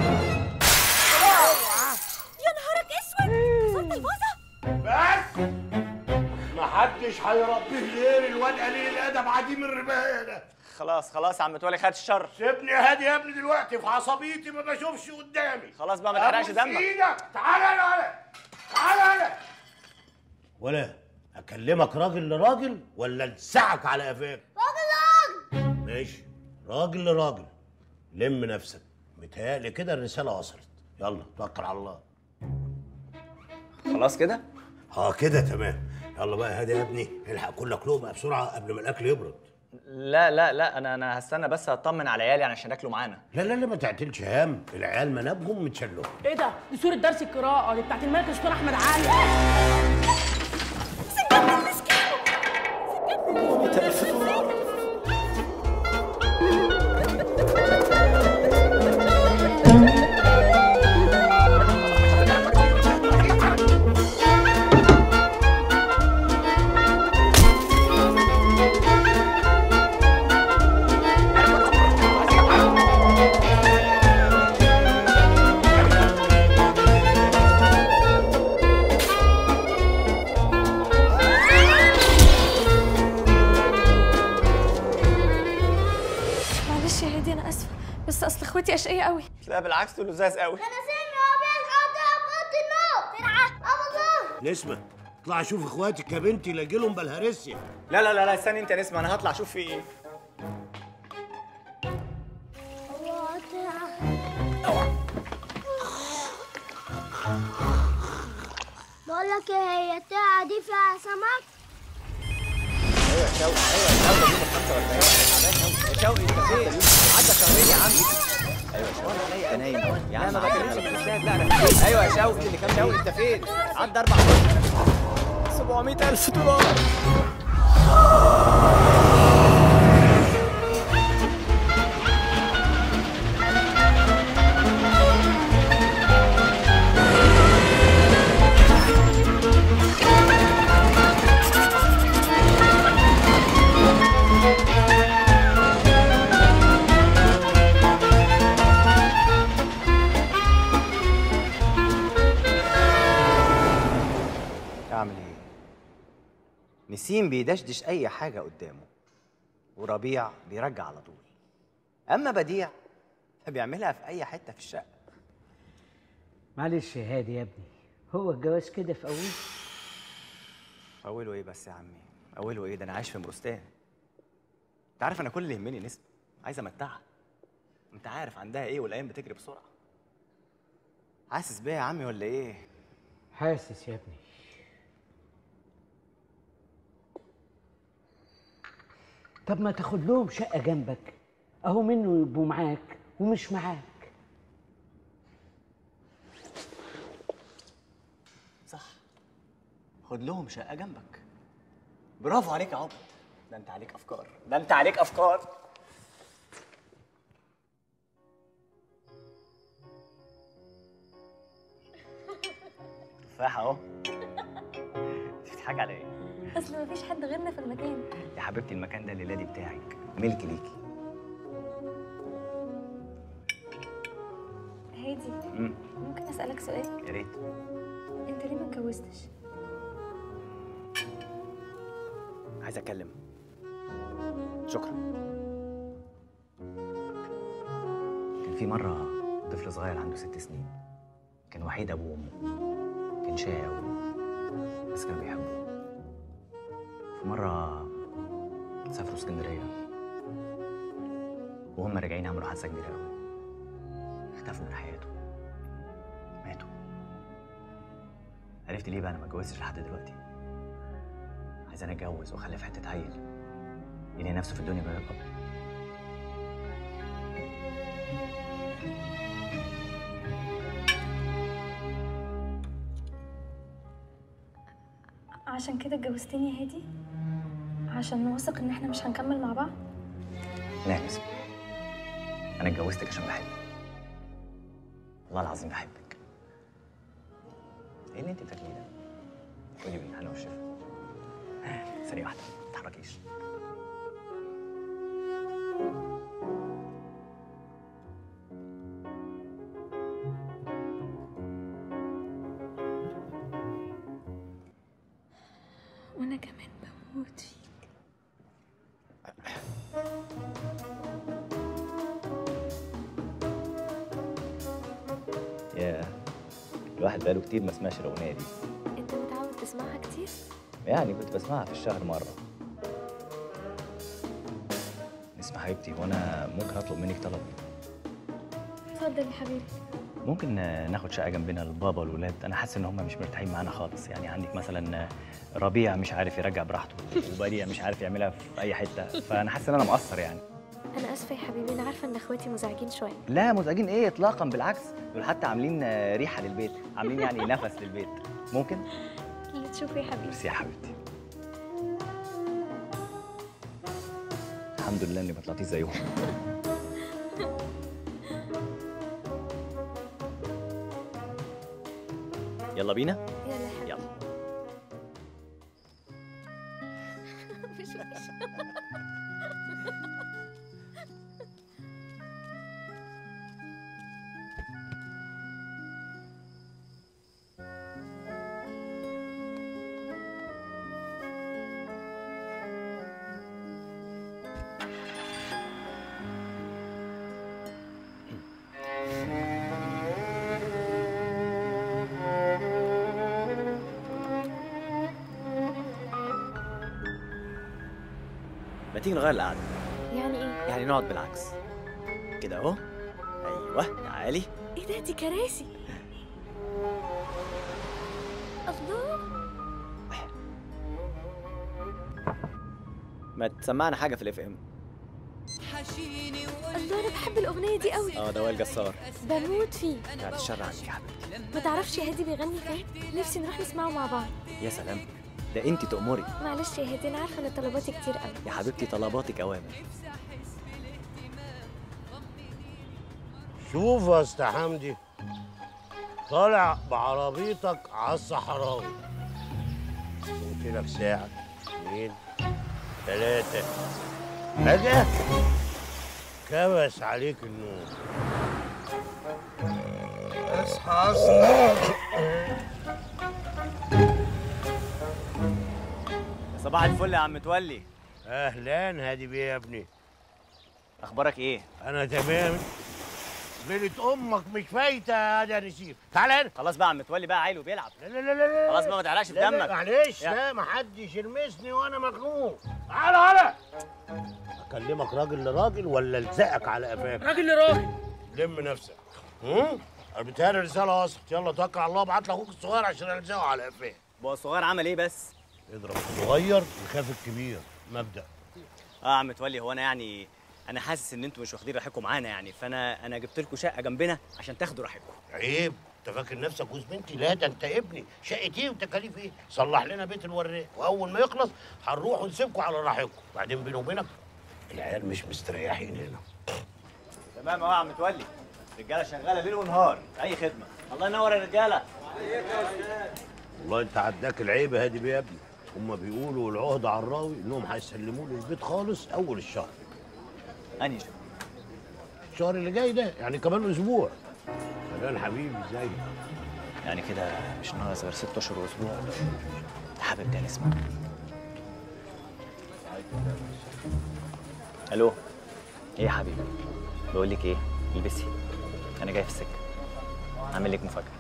يا نهارك اسود كسرت الفازه بس محدش هيربيه غير الواد قليل الادب عديم الربايه ده خلاص خلاص يا عم متولي خد الشر سيبني يا هادي يا ابني دلوقتي في عصبيتي ما بشوفش قدامي خلاص بقى ما تحرقش أبوس دمك ايدك تعالى هنا ولا تعالى هنا ولا اكلمك راجل لراجل ولا انسعك على قفاك راجل راجل ماشي راجل لراجل لم نفسك متهيألي كده الرسالة وصلت يلا توكل على الله خلاص كده اه كده تمام يلا بقى هادي يا ابني الحق كلك لقمة بسرعة قبل ما الأكل يبرد لا لا لا انا انا هستنى بس اطمن على عيالي عشان ياكلوا معانا لا لا لا ما تعتلش هم العيال منابهم متشلهم ايه ده؟ دي صورة درس القراءة دي بتاعت الملك الأسطورة أحمد علي معلش يا هادي انا اسفه بس اصل اخواتي اشقيه قوي لا بالعكس دول لزاز قوي انا سامي هو بيصحى اوضه النوم ترعى ابو نسمة اطلع شوف اخواتك يا بنتي لاجي لهم بالهرسيا لا لا لا لا استني انت يا نسمه انا هطلع اشوف في ايه بقول لك ايه هي التاعة دي فيها سمك ايوه يا شوقي ايوه يا شوقي دي من 45 يا شوقي انت فين؟ عدى شهرين يا عم ايوه يا شوقي انا نايم يا عم ما بكلمش من الاستاذ لا لا ايوه يا شوقي اللي كام شوقي انت فين؟ عدى اربع شهور 700000 دولار اعمل ايه؟ نسيم بيدشدش اي حاجه قدامه وربيع بيرجع على طول اما بديع فبيعملها في اي حته في الشقه معلش يا هادي يا ابني هو الجواز كده في أوله اوله ايه بس يا عمي اوله ايه ده انا عايش في مرستان انت عارف انا كل اللي يهمني نسمه عايز امتعها انت عارف عندها ايه والايام بتجري بسرعه حاسس بيا يا عمي ولا ايه حاسس يا ابني طب ما تاخد لهم شقة جنبك أهو منه يبقوا معاك ومش معاك صح خد لهم شقه جنبك برافو عليك يا عبد ده انت عليك افكار ده انت عليك افكار تفاحه اهو انت بتضحك على ايه اصل مفيش حد غيرنا في المكان يا حبيبتي المكان ده الليلادي بتاعك ملك ليكي هادي مم. ممكن اسالك سؤال يا ريت انت ليه ما اتجوزتش عايز اتكلم شكرا كان في مرة طفل صغير عنده ست سنين كان وحيد أبوه وأمه كان شقي أوي بس كانوا بيحبوه في مرة سافروا اسكندرية وهم راجعين عملوا حادثة كبيرة أوي اختفوا من حياته ماتوا عرفت ليه بقى أنا ما اتجوزتش لحد دلوقتي عايز أنا أتجوز وأخلف حتة عيل يلاقي نفسه في الدنيا بقى الأب عشان كده اتجوزتني يا هادي عشان واثق ان احنا مش هنكمل مع بعض لا يا نسمة أنا اتجوزتك عشان بحبك والله العظيم بحبك إيه اللي أنت بتاكليه ده؟ قولي بالهنا والشفا ثانية واحدة ما تتحركيش وانا كمان بموت فيك يا الواحد بقاله كتير ما سمعش الأغنية دي انت متعود تسمعها كتير يعني كنت بسمعها في الشهر مرة نسمة حبيبتي وأنا ممكن أطلب منك طلب اتفضل يا حبيبي ممكن ناخد شقة جنبنا البابا والولاد أنا حاسس إن هم مش مرتاحين معانا خالص يعني عندك مثلا ربيع مش عارف يرجع براحته وبديع مش عارف يعملها في أي حتة فأنا حاسس إن أنا مقصر يعني انا اسفه يا حبيبي انا عارفه ان اخواتي مزعجين شويه لا مزعجين إيه إطلاقا بالعكس دول حتى عاملين ريحة للبيت عاملين يعني نفس للبيت ممكن اللي تشوفه يا حبيبي ميرسي يا حبيبتي الحمد لله إني ما طلعتيش زيهم يلا بينا يلا يا حبيبي يلا مش وحش ما تيجي نغير القعدة يعني ايه يعني نقعد بالعكس كده اهو ايوه تعالي ايه ده دي كراسي الله ما تسمعنا حاجه في الاف ام الله انا بحب الاغنيه دي قوي اه ده وائل جسار بموت فيه بعد الشر عنك يا حبيبتي ما تعرفش يا هادي بيغني فين نفسي نروح نسمعه مع بعض يا سلام ده انت تأمري معلش يا هادي انا عارفه ان طلباتي كتير قوي يا حبيبتي طلباتك اوامر شوف يا اسطى حمدي طالع بعربيتك على الصحراوي قلت لك ساعة اثنين ثلاثة فجأة كبس عليك النوم اصحى اصحى صباح الفل يا عم متولي اهلا هادي بيه يا ابني اخبارك ايه انا تمام ليلة امك مش فايتة يا ده نسيب تعال هنا خلاص بقى عم متولي بقى عيل وبيلعب لا لا لا لا خلاص بقى ما تعلقش في لا لا، دمك معلش يا- لا محدش يلمسني وانا مخنوق تعال هلا اكلمك راجل لراجل ولا الزقك على قفاك راجل لراجل لم نفسك هم قلبتها لي رساله وصلت يلا توكل على الله ابعت لاخوك الصغير عشان الزقه على قفاه هو الصغير عمل ايه بس اضرب الصغير يخاف الكبير مبدا اه يا عم متولي هو انا يعني انا حاسس ان انتوا مش واخدين راحتكم معانا يعني فانا انا جبت لكم شقه جنبنا عشان تاخدوا راحتكم عيب انت فاكر نفسك جوز بنتي لا ده انت ابني شقه ايه وتكاليف ايه صلح لنا بيت الوراق واول ما يخلص هنروح ونسيبكم على راحتكم بعدين بيني وبينك العيال مش مستريحين هنا تمام اهو يا عم متولي رجاله شغاله ليل ونهار اي خدمه الله ينور يا رجاله والله انت عداك العيب يا هادي بيه يا ابني هما بيقولوا العهده على الراوي انهم هيسلموا له البيت خالص اول الشهر انهي شهر الشهر اللي جاي ده يعني كمان اسبوع فلان حبيبي ازاي يعني كده مش ناقص غير ست اشهر واسبوع يا حبيبتي يا نسمة الو ايه يا حبيبي بقول لك ايه البسي انا جاي في السكه عامل لك مفاجاه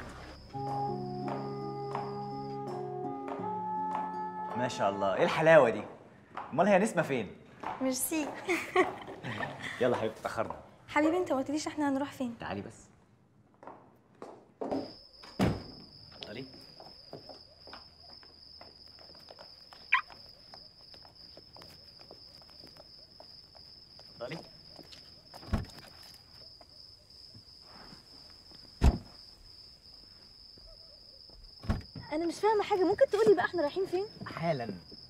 ما شاء الله ايه الحلاوه دي امال هي نسمه فين ميرسي يلا حبيبتي اتاخرنا حبيبي انت ما قلتليش احنا هنروح فين تعالي بس اتفضلي اتفضلي انا مش فاهمه حاجه ممكن تقولي بقى احنا رايحين فين حالا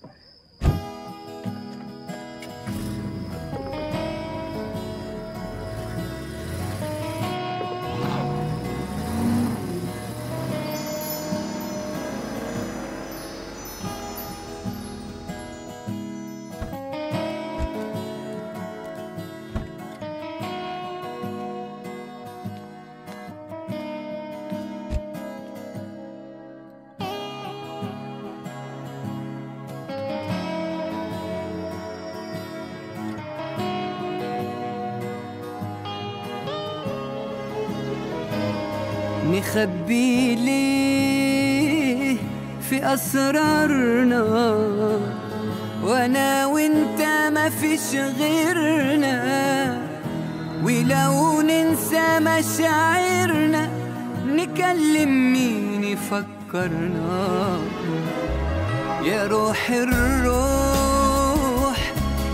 نخبي ليه في أسرارنا وأنا وأنت ما فيش غيرنا ولو ننسى مشاعرنا نكلم مين يفكرنا يا روح الروح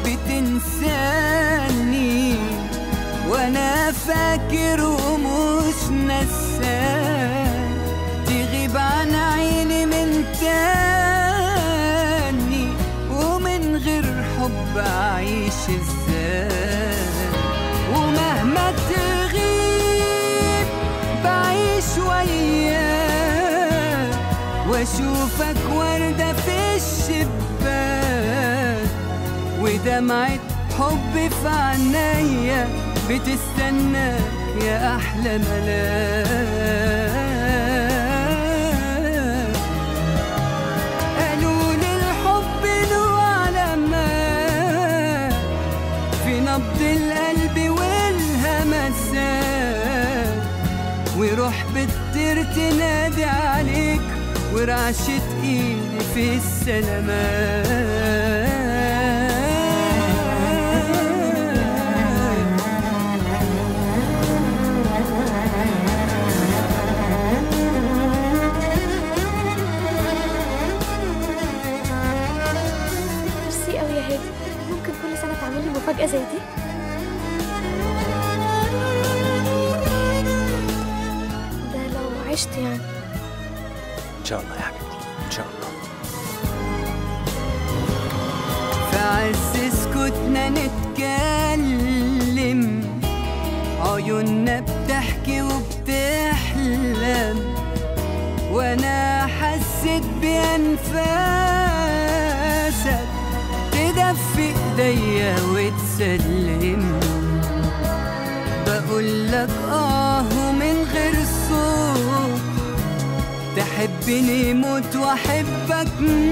بتنساني وانا فاكر ومش نسان تغيب عن عيني من تاني ومن غير حب اعيش ازاي ومهما تغيب بعيش وياك واشوفك وردة في الشباك ودمعة حب في عينيا بتستناك يا احلى ملاك قالوا لي الحب له علامات في نبض القلب والهمسات وروح بتطير تنادي عليك ورعشة ايدي في السلامات ميرسي قوي يا هادي ممكن كل سنه تعمل لي مفاجاه زي دي ده لو عشت يعني ان شاء الله يا حبيبتي ان شاء الله في عز سكوتنا نتكلم عيوننا بتحكي وبتحلم وانا حسيت بانفاسك تدفي ايديا وتسلم بقول لك اه ومن غير صوت تحبني موت واحبك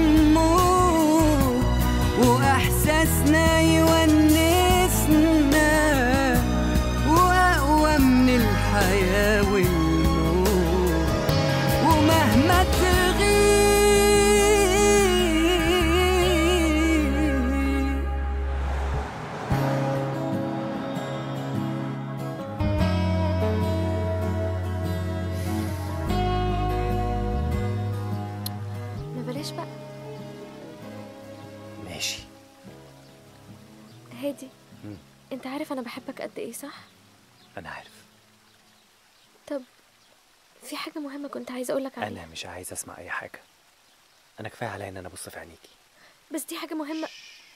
موت واحساسنا يونسنا واقوى من الحياه والموت ومهما تغيب ما بلاش بقى ماشي هادي مم. انت عارف انا بحبك قد ايه صح انا عارف طب في حاجه مهمه كنت عايزه اقولك عليها انا مش عايز اسمع اي حاجه انا كفايه عليا ان انا ابص في عينيكي بس دي حاجه مهمه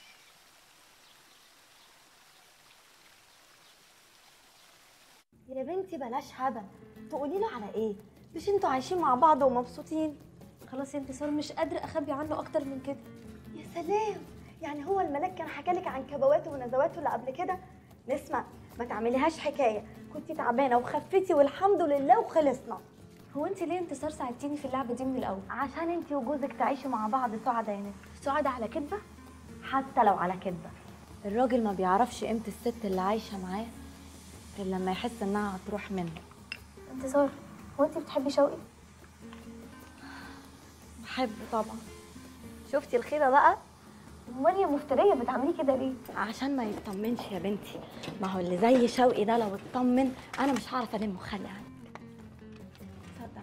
يا بنتي بلاش هبل تقولي له على ايه مش انتوا عايشين مع بعض ومبسوطين خلاص يا انتصار مش قادره اخبي عنه اكتر من كده يا سلام يعني هو الملاك كان حكى لك عن كبواته ونزواته اللي قبل كده نسمع ما تعمليهاش حكايه كنتي تعبانه وخفتي والحمد لله وخلصنا هو انت ليه انتصار ساعدتيني في اللعبه دي من الاول عشان انت وجوزك تعيشوا مع بعض سعداء يا نسمة سعداء على كدبه حتى لو على كدبه الراجل ما بيعرفش قيمة الست اللي عايشة معاه غير لما يحس انها هتروح منه انتصار هو انت بتحبي شوقي بحب طبعا شفتي الخيره بقى امال يا مفتريه بتعملي كده ليه عشان ما يطمنش يا بنتي ما هو اللي زي شوقي ده لو اطمن انا مش هعرف الم خلي عنك تصدق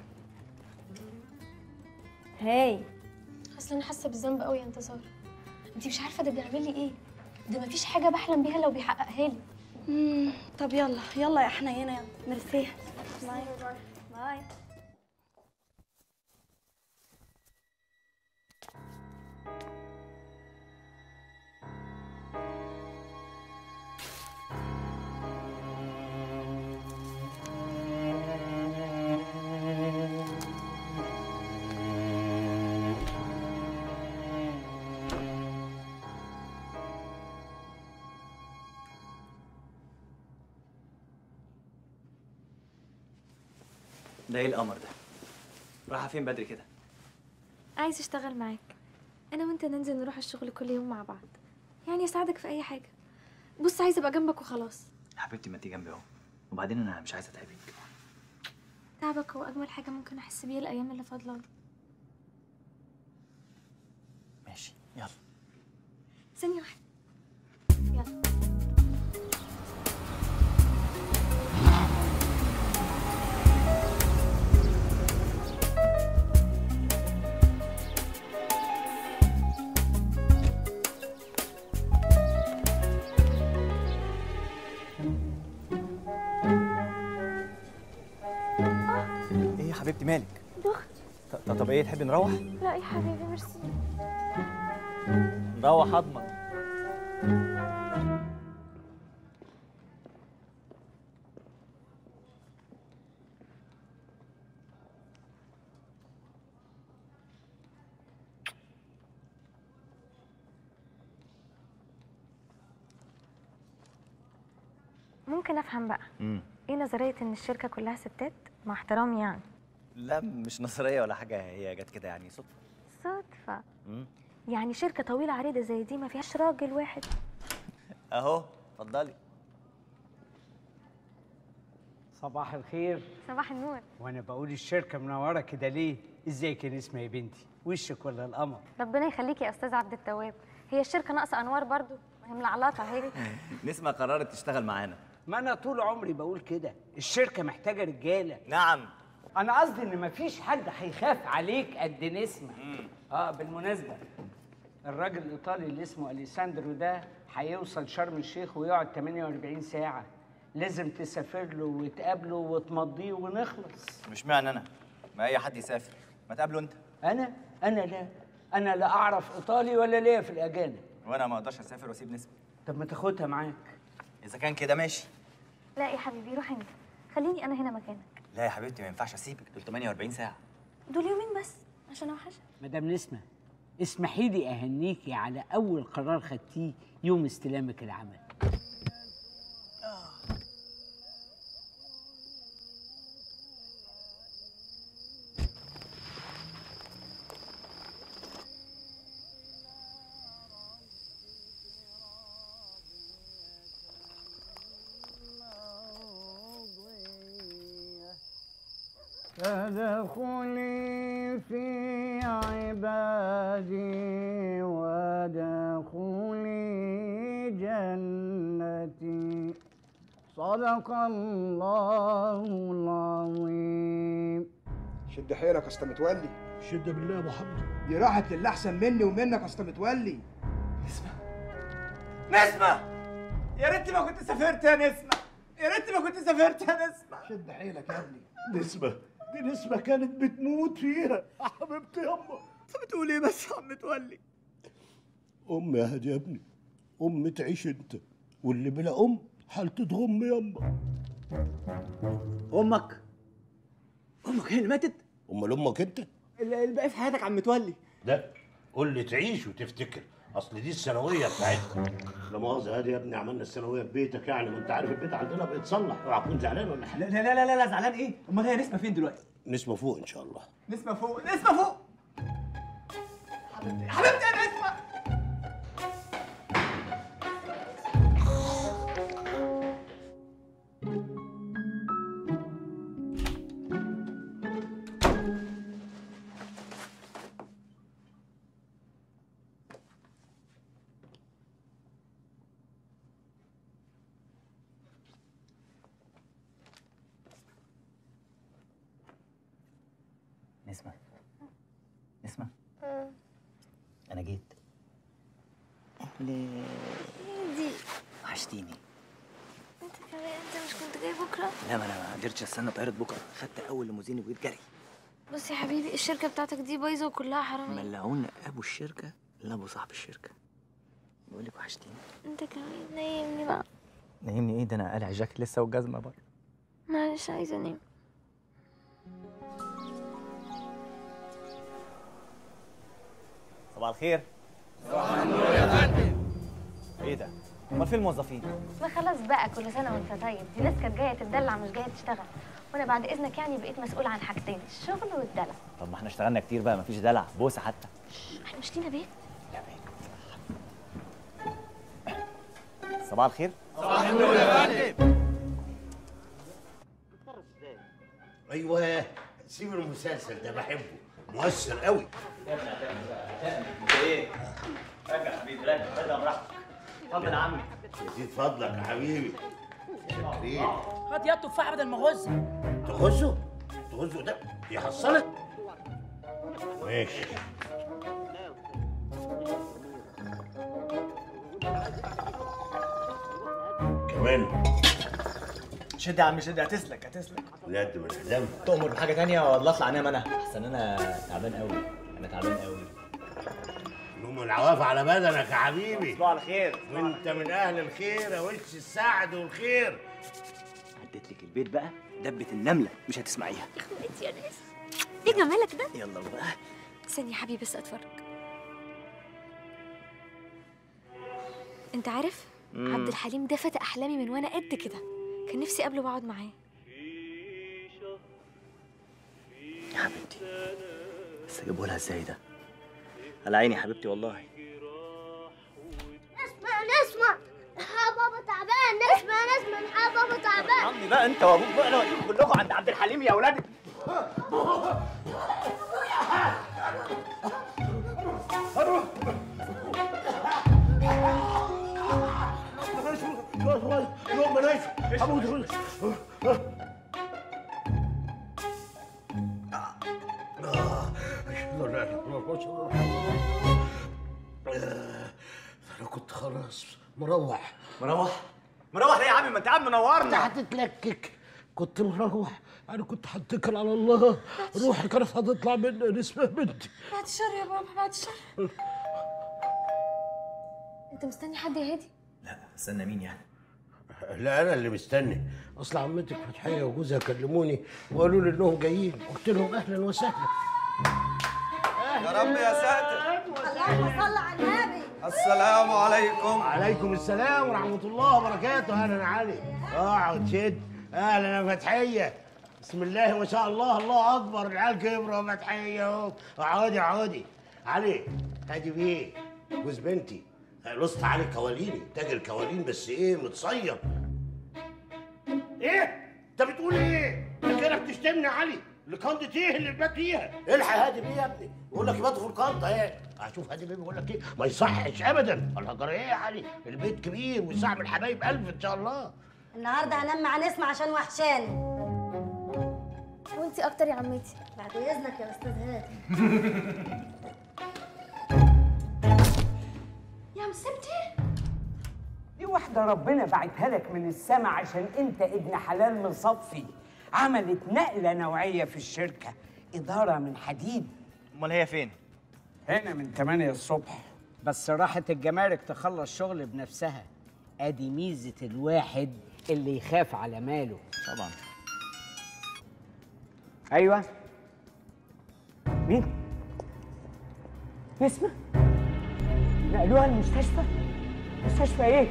هاي اصل انا حاسه بالذنب قوي يا انتصار انت مش عارفه ده بيعمل لي ايه ده مفيش حاجه بحلم بيها لو بيحققها لي مم، طب يلا يلا يا حنينه يلا ميرسي باي باي ده ايه القمر ده رايحه فين بدري كده عايز اشتغل معاك انا وانت ننزل نروح الشغل كل يوم مع بعض يعني اساعدك في اي حاجه بص عايزه ابقى جنبك وخلاص يا حبيبتي ما انت جنبي اهو وبعدين انا مش عايزه اتعبك تعبك هو اجمل حاجه ممكن احس بيها الايام اللي فاضله لي ماشي يلا ثانيه واحده يلا ايه يا حبيبتي مالك ضغط ط- طب ايه تحبي نروح لا يا حبيبي ميرسي نروح اضمن ممكن افهم بقى امم ايه نظريه ان الشركه كلها ستات مع احترامي يعني لا مش نظريه ولا حاجه هي جت كده يعني صدفه صدفه مم. يعني شركه طويله عريضه زي دي ما فيهاش راجل واحد اهو اتفضلي صباح الخير صباح النور وانا بقول الشركه منوره كده ليه ازيك يا نسمه يا بنتي وشك ولا القمر ربنا يخليك يا استاذ عبد التواب هي الشركه ناقصه انوار برضو ما هي ملعلطه اهي نسمة قررت تشتغل معانا ما انا طول عمري بقول كده الشركه محتاجه رجاله نعم انا قصدي ان مفيش حد هيخاف عليك قد نسمه اه بالمناسبه الراجل الايطالي اللي اسمه اليساندرو ده هيوصل شرم الشيخ ويقعد 48 ساعه لازم تسافر له وتقابله وتمضيه ونخلص مش معنى انا ما اي حد يسافر ما تقابله انت انا انا لا انا لا اعرف ايطالي ولا ليا في الاجانب وانا ما اقدرش اسافر واسيب نسمة طب ما تاخدها معاك اذا كان كده ماشي لا يا حبيبي روح انت خليني انا هنا مكانك لا يا حبيبتي ما ينفعش اسيبك دول 48 ساعه دول يومين بس عشان اوحشك مدام نسمه اسمحي لي اهنيكي على اول قرار خدتيه يوم استلامك العمل فادخلي في عبادي وادخلي جنتي صدق الله العظيم شد حيلك يا اسطى متولي شد بالله يا ابو حمد دي راحت للي احسن مني ومنك يا اسطى متولي نسمة يا ريتني ما كنت سافرت يا نسمة يا ريتني ما كنت سافرت يا نسمة شد حيلك يا ابني نسمة دي نسمة كانت بتموت فيها يا حبيبتي يما انت بتقول ايه بس يا عم متولي أم يا هادي يا ابني أم تعيش أنت واللي بلا أم حالته تغم يما امك امك هي اللي ماتت أمال أمك أنت؟ اللي باقي في حياتك عم متولي لا قول لي تعيش وتفتكر اصل دي الثانويه بتاعتنا لا مؤاخذه هادي يا ابني عملنا الثانويه في بيتك يعني ما انت عارف البيت عندنا بيتصلح اوعى تكون زعلان ولا حاجه لا لا لا لا لا زعلان ايه امال هي نسمة فين دلوقتي نسمه فوق ان شاء الله نسمة فوق نسمة فوق حبيبتي حبيبتي يا نسمة نسمة نسمة أنا جيت ليه دي وحشتيني انت كمان انت مش كنت جاي بكره لا ما أنا ما قدرتش أستنى طيارة بكرة خدت أول ليموزين وجيت جري بص يا حبيبي الشركه بتاعتك دي بايظه وكلها حراميه ملعون أبو الشركة لا أبو صاحب الشركة بقول لك وحشتيني انت كمان نايمني بقى نايمني إيه ده أنا قالع جاكيت لسه والجزمة بره معلش عايزه انام صباح الخير إيه ده؟ أمال فين الموظفين؟ ما خلاص بقى كل سنه وانت طيب دي ناس كانت جايه تتدلع مش جايه تشتغل وانا بعد اذنك يعني بقيت مسؤول عن حاجتين الشغل والدلع طب ما احنا اشتغلنا كتير بقى مفيش دلع بوسة حتى احنا مش لينا بيت صباح الخير ايوه سيب المسلسل ده بحبه مؤثر قوي ايه؟ رجع حبيبي رجع رجع براحتك اتفضل يا عمي يزيد فضلك يا حبيبي شكرين هات يا التفاحه بدل ما غز تغزه تغزه ده دي حصلت ماشي كمان شد يا عم شد هتسلك هتسلك لا ده من الدم تؤمر بحاجة تانية ولا اطلع انام انا؟ احسن انا تعبان قوي انا تعبان قوي نوم العواف على بدنك يا حبيبي صباح الخير وانت من اهل الخير يا وش السعد والخير عدت لك البيت بقى دبة النملة مش هتسمعيها انت يا ناس ايه جمالك ده يلا بقى استني يا حبيبي بس اتفرج انت عارف مم. عبد الحليم ده فتى احلامي من وانا قد كده كان نفسي اقابله واقعد معاه يا حبيبتي بس اجيبه لها ازاي ده؟ على عيني يا حبيبتي والله نسمع نسمع ها بابا تعبان نسمع نسمع ها بابا تعبان عمي بقى انت وابوك بقى انا اوديكم كلكم عند عبد الحليم يا اولاد يوم منايف حمود انا كنت خلاص مروح مروح مروح ليه يا عمي ما انت قاعد منورنا انت هتتلكك كنت مروح انا كنت هتكل على الله روحي كانت هتطلع من اسمها بنتي بعد الشر يا بابا بعد الشر انت مستني حد يا هادي لا استنى مين يعني؟ لا انا اللي مستني اصل عمتك فتحيه وجوزها كلموني وقالوا لي انهم جايين قلت لهم اهلا وسهلا يا رب يا ساتر اللهم صل على النبي السلام عليكم وعليكم السلام ورحمه الله وبركاته اهلا يا علي اقعد شد اهلا يا فتحيه بسم الله ما شاء الله الله اكبر العيال كبروا يا فتحيه اهو اقعدي اقعدي علي هادي بيه جوز بنتي لصت علي كواليني تاجر كوالين بس ايه متصيب ايه انت بتقول ايه انت كده بتشتمني يا علي الكنده ايه اللي بات فيها الحق هادي بيه يا ابني بيقول لك يبات في الكنده ايه هشوف هادي بيه بيقول لك ايه ما يصحش ابدا الهجر ايه يا علي البيت كبير ويسع من الحبايب الف ان شاء الله النهارده هنام مع نسمة عشان وحشاني وانتي اكتر يا عمتي بعد اذنك يا استاذ هادي يا مسبتي دي واحدة ربنا بعتها لك من السما عشان انت ابن حلال مصفي عملت نقلة نوعية في الشركة إدارة من حديد امال هي فين؟ هنا من 8 الصبح بس راحت الجمارك تخلص شغل بنفسها ادي ميزه الواحد اللي يخاف على ماله طبعا ايوه مين نسمة نقلوها المستشفى مستشفى ايه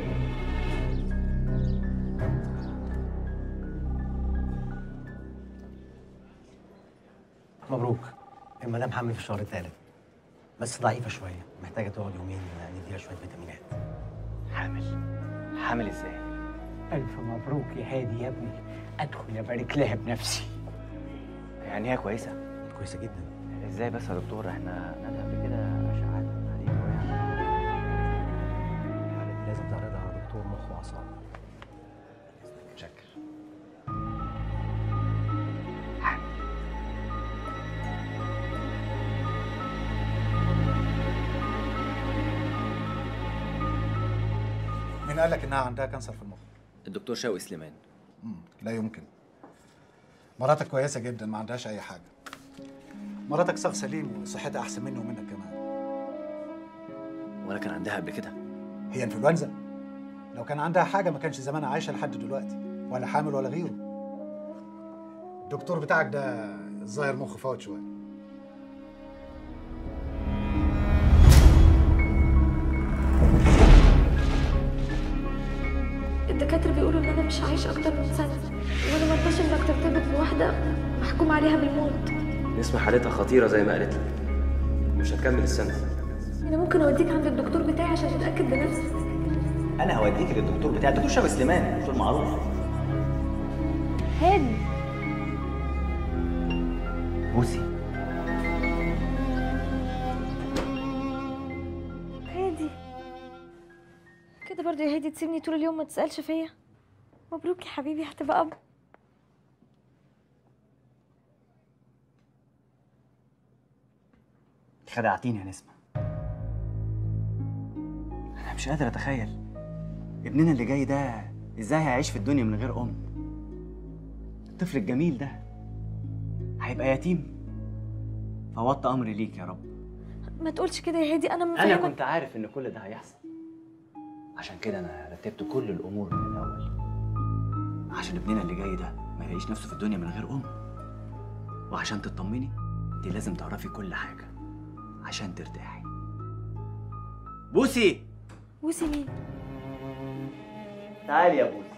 مبروك المدام حامل في الشهر الثالث بس ضعيفة شوية محتاجة تقعد يومين نديها شوية فيتامينات حامل حامل ازاي؟ ألف مبروك يا هادي يا ابني أدخل أبارك لها بنفسي يعني هي كويسة؟ كويسة جدا ازاي بس يا دكتور احنا نادى قبل كده اشعاعات غريبة يعني لازم تعرضها على دكتور مخ وأعصاب شكر مين قال لك انها عندها كانسر في المخ الدكتور شوقي سليمان مم. لا يمكن مراتك كويسه جدا ما عندهاش اي حاجه مراتك شخص سليم وصحتها احسن مني ومنك كمان ولا كان عندها قبل كده هي انفلونزا لو كان عندها حاجه ما كانش زمانها عايشه لحد دلوقتي ولا حامل ولا غيره الدكتور بتاعك ده الظاهر مخه فوت شويه الدكاترة بيقولوا إن أنا مش هعيش أكتر من سنة وأنا مرضاش إنك ترتبط بواحدة محكوم عليها بالموت نسمة حالتها خطيرة زي ما قالت لك مش هتكمل السنة أنا ممكن أوديك عند الدكتور بتاعي عشان تتأكد بنفسك انا هوديك للدكتور بتاعي الدكتور شوقي سليمان دكتور معروف هادي بوسي هادي كده برضه يا هادي تسيبني طول اليوم ما تسألش فيا مبروك يا حبيبي هتبقى أب خدعتيني يا نسمة أنا مش قادر أتخيل ابننا اللي جاي ده إزاي هيعيش في الدنيا من غير أم الطفل الجميل ده هيبقى يتيم فوضت أمري ليك يا رب ما تقولش كده يا هادي أنا أنا مفهمك كنت عارف إن كل ده هيحصل عشان كده أنا رتبت كل الأمور من الأول عشان ابننا اللي جاي ده ما يلاقيش نفسه في الدنيا من غير أم وعشان تطمني انت لازم تعرفي كل حاجة عشان ترتاحي بوسي بوسي مين تعالي يا بوسي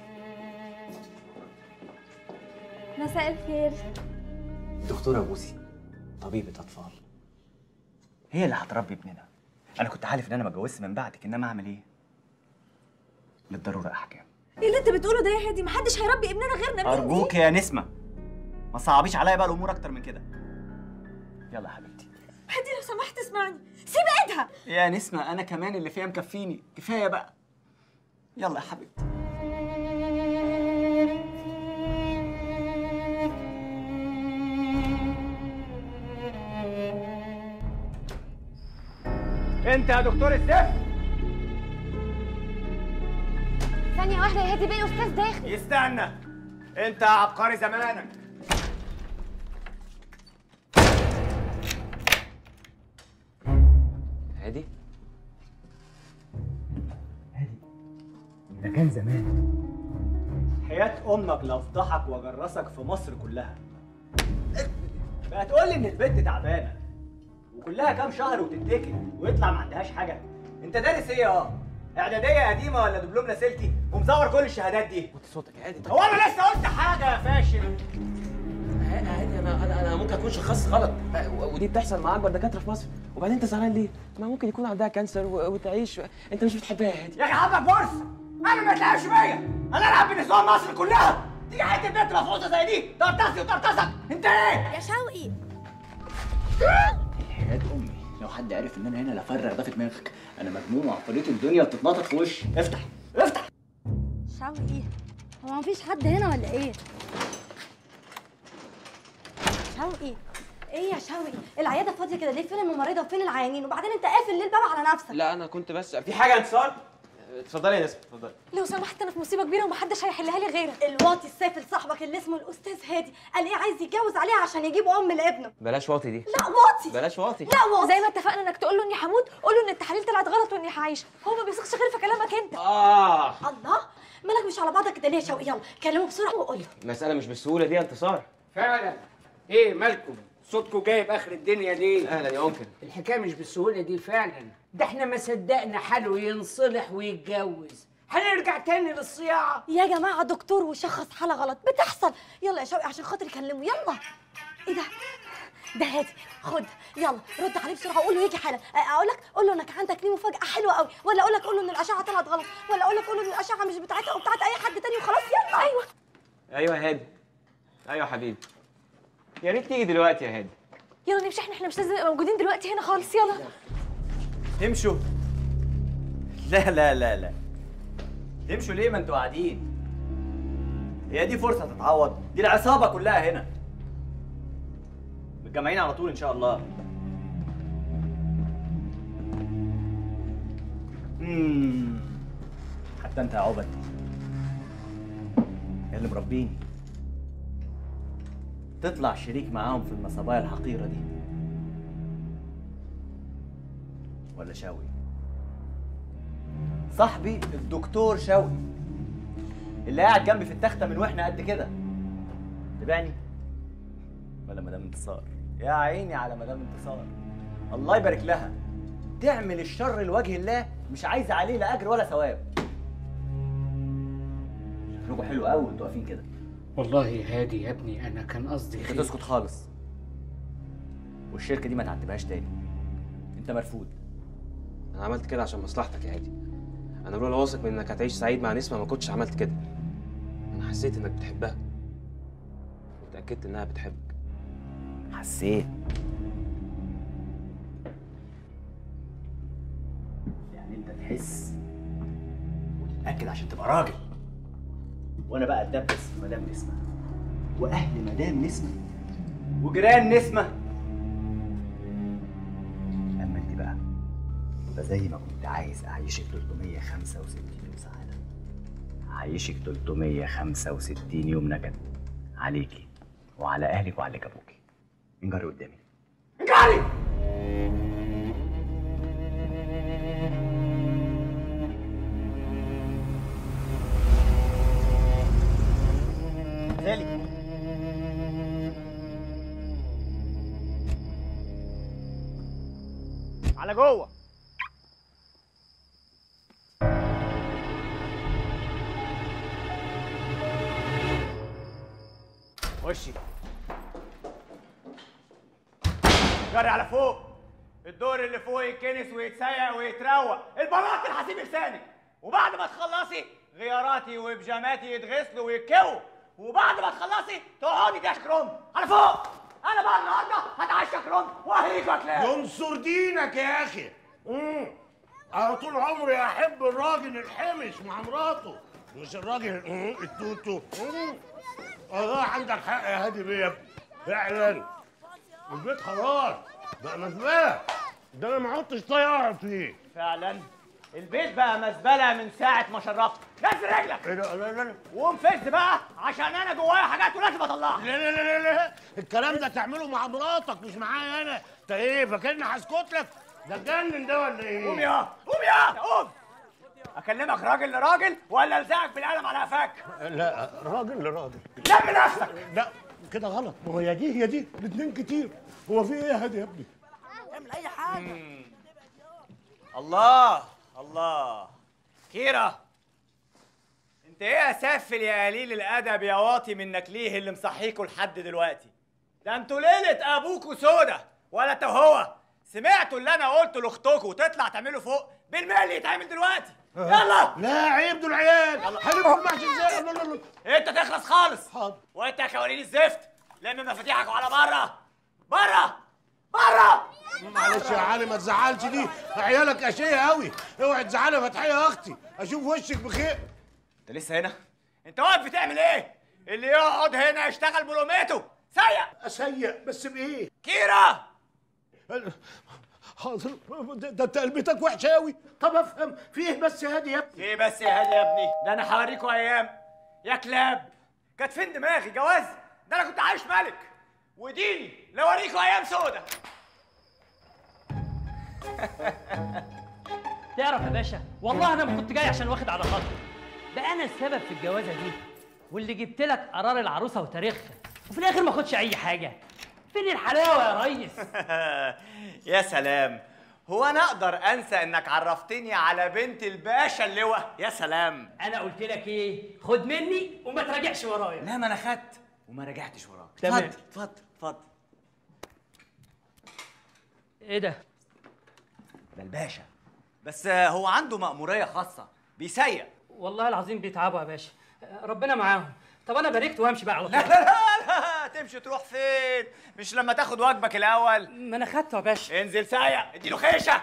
مساء الخير دكتورة بوسي طبيبة أطفال هي اللي هتربي ابننا أنا كنت عارف إن أنا ما اتجوزت من بعدك إنما أعمل إيه؟ للضرورة أحكام ايه اللي انت بتقوله ده يا هادي محدش هيربي ابننا غيرنا مين أرجوك يا نسمة ما تصعبيش عليا بقى الأمور أكتر من كده يلا يا حبيبتي هادي لو سمحت اسمعني سيب ايدها يا نسمة أنا كمان اللي فيها مكفيني كفاية بقى يلا يا حبيبتي انت يا دكتور الزفت ثانية واحدة يا هادي باقي أستاذ داخل يستنى انت يا عبقري زمانك هادي ده كان زمان حياة أمك لأفضحك وأجرسك في مصر كلها بقى تقول لي إن البنت تعبانة وكلها كام شهر وتتكل ويطلع ما عندهاش حاجة أنت دارس إيه أه؟ إعدادية قديمة ولا دبلوم لاسلكي ومزور كل الشهادات دي صوتك هادي هو أنا لسه قلت حاجة يا فاشل هادي انا انا انا ممكن اكون شخصت غلط ودي بتحصل مع اكبر دكاتره في مصر وبعدين انت زعلان ليه؟ ما ممكن يكون عندها كانسر و- وتعيش انت مش بتحبها يا هادي يا أخي حبك فرصة أنا ما تلعبش بيا أنا ألعب بنسوان مصر كلها تيجي حتة بنت مفعوصة زي دي ترتصي وترتصك أنت إيه؟ يا شوقي حياة أمي لو حد عرف إن أنا هنا لفرغ ده في دماغك أنا مجنون وعفريت الدنيا بتتنطط في وشي افتح افتح شوقي هو مفيش حد هنا ولا ايه؟ شوقي ايه يا شوقي العياده فاضيه كده ليه فين الممرضه وفين العيانين وبعدين انت قافل ليه الباب على نفسك لا انا كنت بس في حاجه يا انتصار اتفضلي يا نسمه اتفضلي لو سمحت أنا في مصيبة كبيرة ومحدش هيحلها لي غيرك الواطي السافل صاحبك اللي اسمه الاستاذ هادي قال ايه عايز يتجوز عليها عشان يجيب ام لابنه بلاش واطي دي لا واطي بلاش واطي لا واطي زي ما اتفقنا انك تقول له اني هموت قول له ان التحاليل طلعت غلط واني هعيش هو ما بيثقش غير في كلامك انت اه الله مالك مش على بعضك كده ليه يا شوقي يلا كلمه بسرعه وقول له المساله مش بالسهوله دي يا انتصار فعلا ايه مالكم صوتكم جايب اخر الدنيا دي اهلا يا انكل الحكايه مش بالسهوله دي فعلا ده احنا ما صدقنا حاله ينصلح ويتجوز هنرجع تاني للصياعه يا جماعه دكتور وشخص حاله غلط بتحصل يلا يا شوقي عشان خاطر كلمه يلا ايه ده ده هادي خد يلا رد عليه بسرعه وقول له يجي حالا أ- اقول لك قول له انك عندك ليه مفاجاه حلوه قوي ولا اقول لك قول له ان الاشعه طلعت غلط ولا اقول لك قول له ان الاشعه مش بتاعتها وبتاعت اي حد تاني وخلاص يلا ايوه ايوه يا هادي ايوه يا حبيبي يا ريت تيجي دلوقتي يا هادي يلا نمشي احنا احنا مش لازم نبقى موجودين دلوقتي هنا خالص يلا تمشوا لا لا لا لا تمشوا ليه ما انتوا قاعدين هي دي فرصة تتعوض دي العصابة كلها هنا متجمعين على طول ان شاء الله امم ده انت يا عبد يا اللي مربيني تطلع شريك معاهم في النصبايا الحقيرة دي ولا شوقي صاحبي الدكتور شوقي اللي قاعد جنبي في التختة من واحنا قد كده تبعني ولا مدام انتصار يا عيني على مدام انتصار الله يبارك لها تعمل الشر لوجه الله مش عايزه عليه لا اجر ولا ثواب شكلكم حلو قوي وانتوا واقفين كده والله هادي يا ابني انا كان قصدي انت خير تسكت خالص والشركه دي ما تعتبهاش تاني انت مرفوض انا عملت كده عشان مصلحتك يا هادي انا لولا واثق من انك هتعيش سعيد مع نسمه ما كنتش عملت كده انا حسيت انك بتحبها وتاكدت انها بتحبك حسيت يعني انت تحس وتتاكد عشان تبقى راجل وانا بقى اتدبس في مدام نسمه واهل مدام نسمه وجيران نسمه اما انت بقى يبقى زي ما كنت عايز اعيشك 365 يوم سعاده اعيشك 365 يوم نكد عليكي وعلى اهلك وعلى اللي جابوكي انجري قدامي انجري ذلك على جوه وشي جري على فوق الدور اللي فوق يتكنس ويتسيق ويتروق البلاط الحسيب لسانك وبعد ما تخلصي غياراتي وبيجاماتي يتغسلوا ويتكووا وبعد ما تخلصي تقعدي تعيش كرنب على فوق انا بقى النهارده هتعشى كرنب واهريك واكلام ينصر دينك يا اخي امم انا طول عمري احب الراجل الحمش مع مراته مش الراجل مم، التوتو مم. والله عندك حق يا هادي بيه يا ابني. فعلا البيت خلاص بقى مزبله ده انا ما عدتش طايق اقعد فيه فعلا البيت بقى مزبله من ساعه ما شرفت نزل رجلك ايه ده لا لا لا وقوم فز بقى عشان انا جوايا حاجات ولازم اطلعها لا لا لا لا لا الكلام ده تعمله مع مراتك مش معايا انا انت ايه فاكرني هسكت لك ده اتجنن ده ولا ايه قوم يا قوم يا قوم اكلمك راجل لراجل ولا الزقك بالقلم على قفاك لا راجل لراجل لم نفسك لا كده غلط ما هو يا دي هي دي الاثنين كتير هو في ايه يا هادي يا ابني اعمل اي حاجه الله الله كيرة انت ايه يا سافل يا قليل الادب يا واطي منك ليه اللي مصحيكوا لحد دلوقتي ده انتوا ليله ابوكوا سودا ولا انت وهو سمعتوا اللي انا قلته لاختكوا وتطلع تعملوا فوق بالملي يتعمل دلوقتي يلا لا عيب دول عيال هنبقى المحشي ازاي لا لا لا انت تخلص خالص حاضر وانت يا كوالين الزفت لم مفاتيحك وعلى بره بره بره معلش يا علي ما تزعلش دي عيالك اشيه قوي اوعي تزعلي فتحيه يا اختي اشوف وشك بخير انت لسه هنا انت واقف بتعمل ايه اللي يقعد هنا يشتغل بلومته سيء اسيء بس بايه كيرة حاضر ده ده انت قلبتك وحشه قوي طب افهم في ايه بس يا هادي يا ابني ايه بس يا هادي يا ابني ده انا هوريكوا ايام يا كلاب كانت فين دماغي جواز ده انا كنت عايش ملك وديني لو اوريكوا ايام سودا تعرف يا باشا والله انا ما كنت جاي عشان واخد على خاطري ده انا السبب في الجوازه دي واللي جبت لك قرار العروسه وتاريخها وفي الاخر ما اخدش اي حاجه فين الحلاوه يا ريس يا سلام هو انا اقدر انسى انك عرفتني على بنت الباشا اللواء يا سلام انا قلت لك ايه خد مني وما تراجعش ورايا لا ما انا خدت وما رجعتش وراك تمام. اتفضل اتفضل اتفضل ايه ده ده الباشا بس هو عنده مأمورية خاصة بيسيق والله العظيم بيتعبوا يا باشا ربنا معاهم طب انا باركت وامشي بقى على طول لا لا لا لا تمشي تروح فين مش لما تاخد واجبك الاول ما انا خدته يا باشا انزل سايق اديله خيشه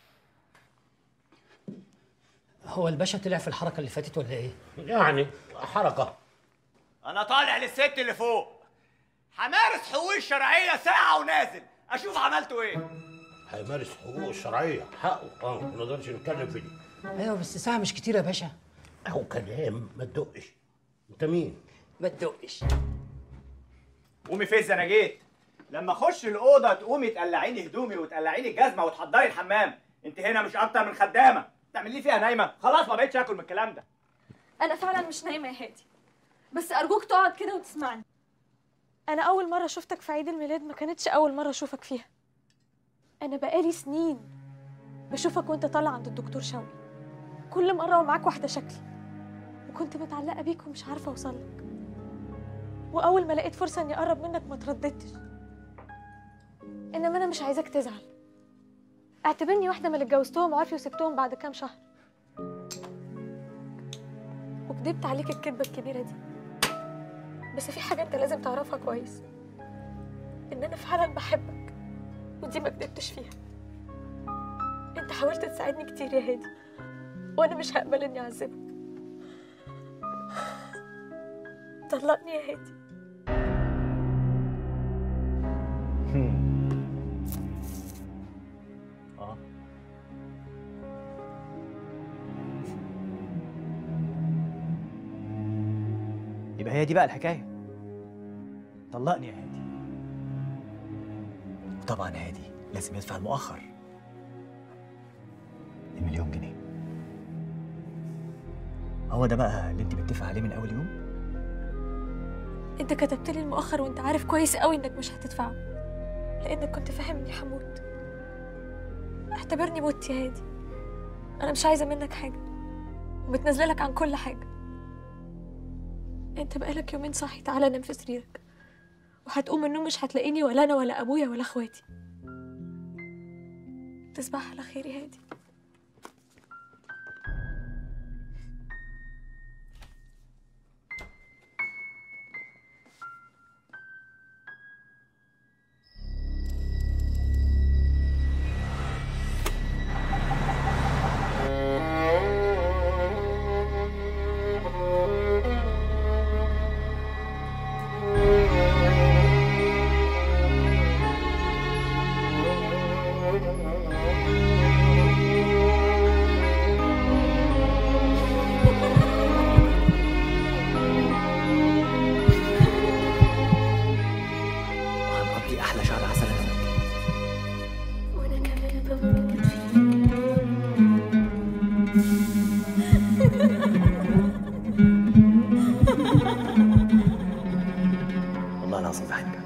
هو الباشا طلع في الحركه اللي فاتت ولا ايه يعني حركه انا طالع للست اللي فوق همارس حقوقي الشرعيه ساعه ونازل اشوف عملتوا ايه هيمارس حقوقه الشرعيه حقه اه ما نقدرش نتكلم في دي ايوه بس ساعه مش كتير يا باشا اهو كلام ما تدقش انت مين ما تدقش قومي فز انا جيت لما اخش الاوضه تقومي تقلعيني هدومي وتقلعيني الجزمه وتحضري الحمام انت هنا مش اكتر من خدامه تعمل لي فيها نايمه خلاص ما بقتش اكل من الكلام ده انا فعلا مش نايمه يا هادي بس ارجوك تقعد كده وتسمعني انا اول مره شفتك في عيد الميلاد ما كانتش اول مره اشوفك فيها انا بقالي سنين بشوفك وانت طالع عند الدكتور شوقي كل مره ومعاك واحده شكلي وكنت متعلقه بيك ومش عارفه اوصل لك واول ما لقيت فرصه اني اقرب منك ما ترددتش انما انا مش عايزاك تزعل اعتبرني واحده من اللي اتجوزتهم وعافيه وسبتهم بعد كام شهر وكدبت عليك الكدبه الكبيره دي بس في حاجه انت لازم تعرفها كويس ان انا فعلا بحبك ودي ما كدبتش فيها انت حاولت تساعدني كتير يا هادي وانا مش هقبل اني اعذبك طلقني يا هادي اه يبقى هي دي بقى الحكايه طلقني يا هادي طبعا هادي لازم يدفع المؤخر المليون جنيه هو ده بقى اللي انت متفق عليه من اول يوم انت كتبت لي المؤخر وانت عارف كويس قوي انك مش هتدفعه لانك كنت فاهم اني هموت اعتبرني مت يا هادي انا مش عايزه منك حاجه ومتنازله لك عن كل حاجه انت بقالك يومين صاحي تعالى نام في سريرك وهتقوم من النوم مش هتلاقيني ولا انا ولا ابويا ولا اخواتي تصبح على خير يا هادي وهنقضي احلى شهر عسل انا وانت وانا كمان بموت والله العظيم بحبك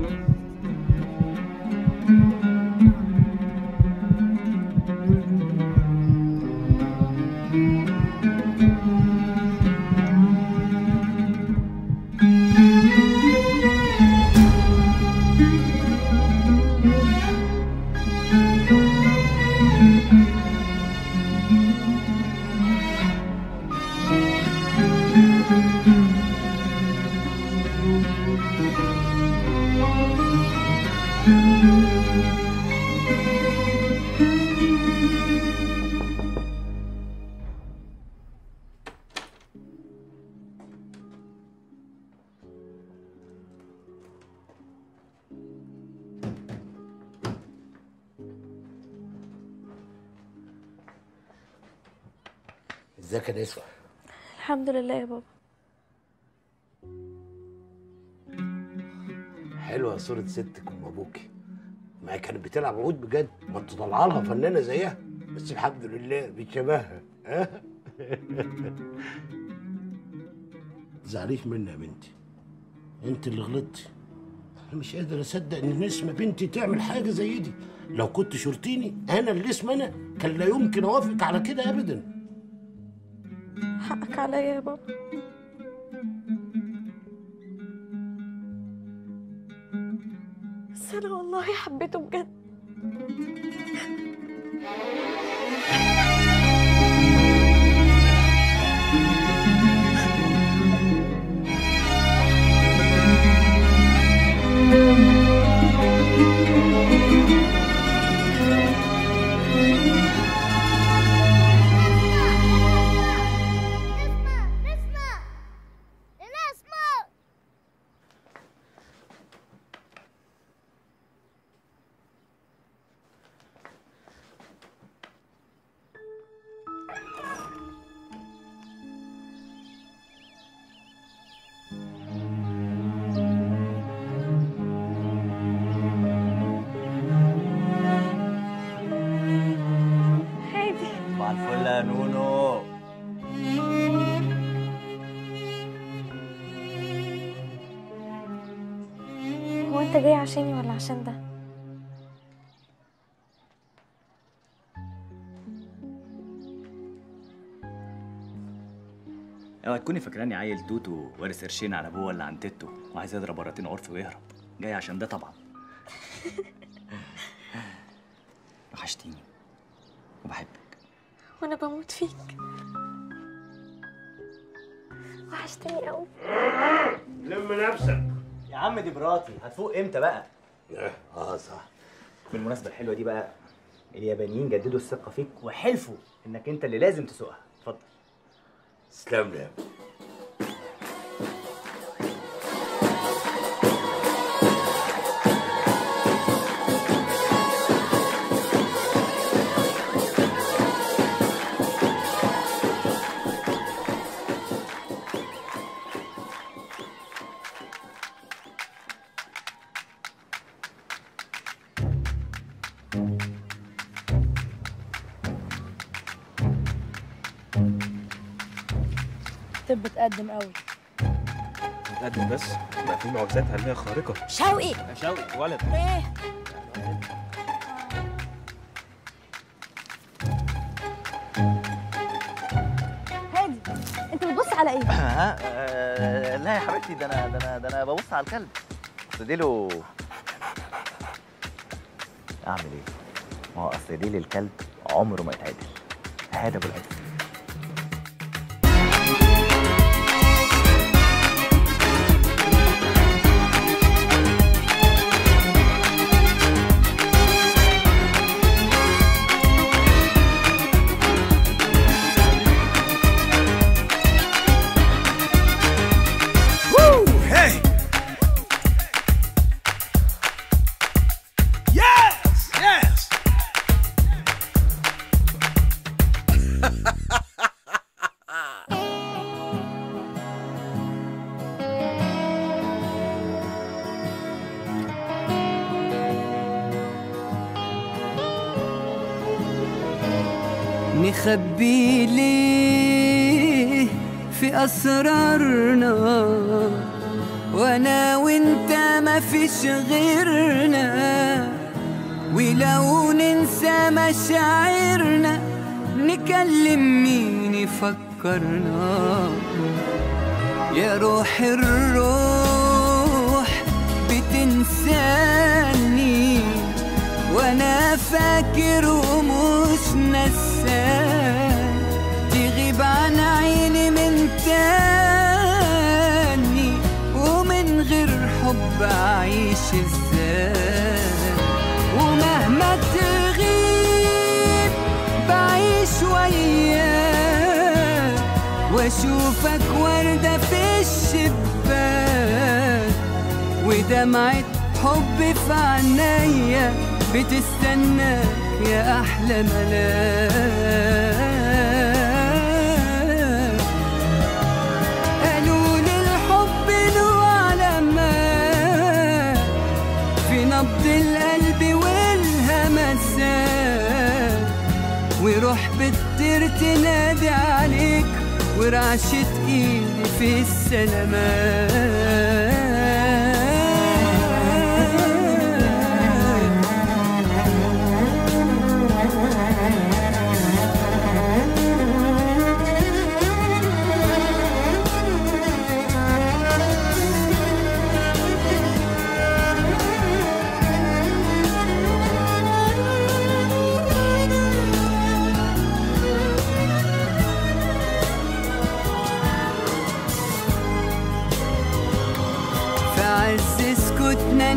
ازيك يا نسوة الحمد لله يا بابا حلوه صوره ستك ام ابوكي ما هي كانت بتلعب عود بجد ما انت طالعه لها فنانه زيها بس الحمد لله بتشبهها ها تزعليش مني يا بنتي انت اللي غلطتي انا مش قادر اصدق ان نسمه بنتي تعمل حاجه زي دي لو كنت شرطيني انا اللي اسمه انا كان لا يمكن اوافق على كده ابدا حقك عليا يا بابا بس انا والله حبيته بجد يا نونو هو انت جاي عشاني ولا عشان ده اوعى تكوني فاكراني عيل توتو وارث قرشين على ابوه ولا عن تيتو وعايز يضرب مرتين عرف ويهرب جاي عشان ده طبعا وحشتيني وبحبك وانا بموت فيك وحشتني قوي لم نفسك يا عم دي مراتي هتفوق امتى بقى اه صح بالمناسبه الحلوه دي بقى اليابانيين جددوا الثقه فيك وحلفوا انك انت اللي لازم تسوقها اتفضل تسلم لي طب بتقدم قوي تقدم بس بقى في معجزات علميه خارقه شوقي يا شوقي ولد ايه هادي انت بتبص على ايه ها آه، لا يا حبيبتي ده انا ده انا ده انا ببص على الكلب اصل دي له اعمل ايه؟ ما هو اصل دي للكلب عمره ما يتعدل هذا ابو العز Woo! Hey! Yes! Yes! نخبي ليه في أسرارنا وأنا وأنت ما فيش غيرنا ولو ننسى مشاعرنا نكلم مين يفكرنا يا روح الروح بتنساني وانا فاكر ومش نسان تغيب عن عيني من تاني ومن غير حب اعيش ازاي ومهما تغيب بعيش وياك واشوفك وردة في الشباك ودمعة حب في عينيا بتستناك يا احلى ملاك قالوا لي الحب له علامات في نبض القلب والهمسات وروح بتطير تنادي عليك ورعشة ايدي في السلامات في عز سكوتنا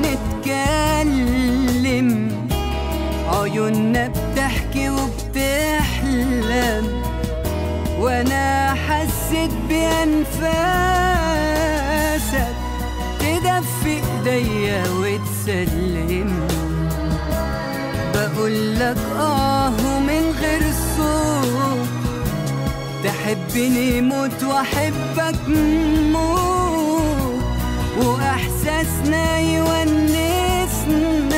نتكلم عيوننا بتحكي وبتحلم وانا حسيت بانفاسك تدفي ايديا وتسلم بقول لك اه من غير صوت تحبني موت واحبك موت واحساسنا يونسنا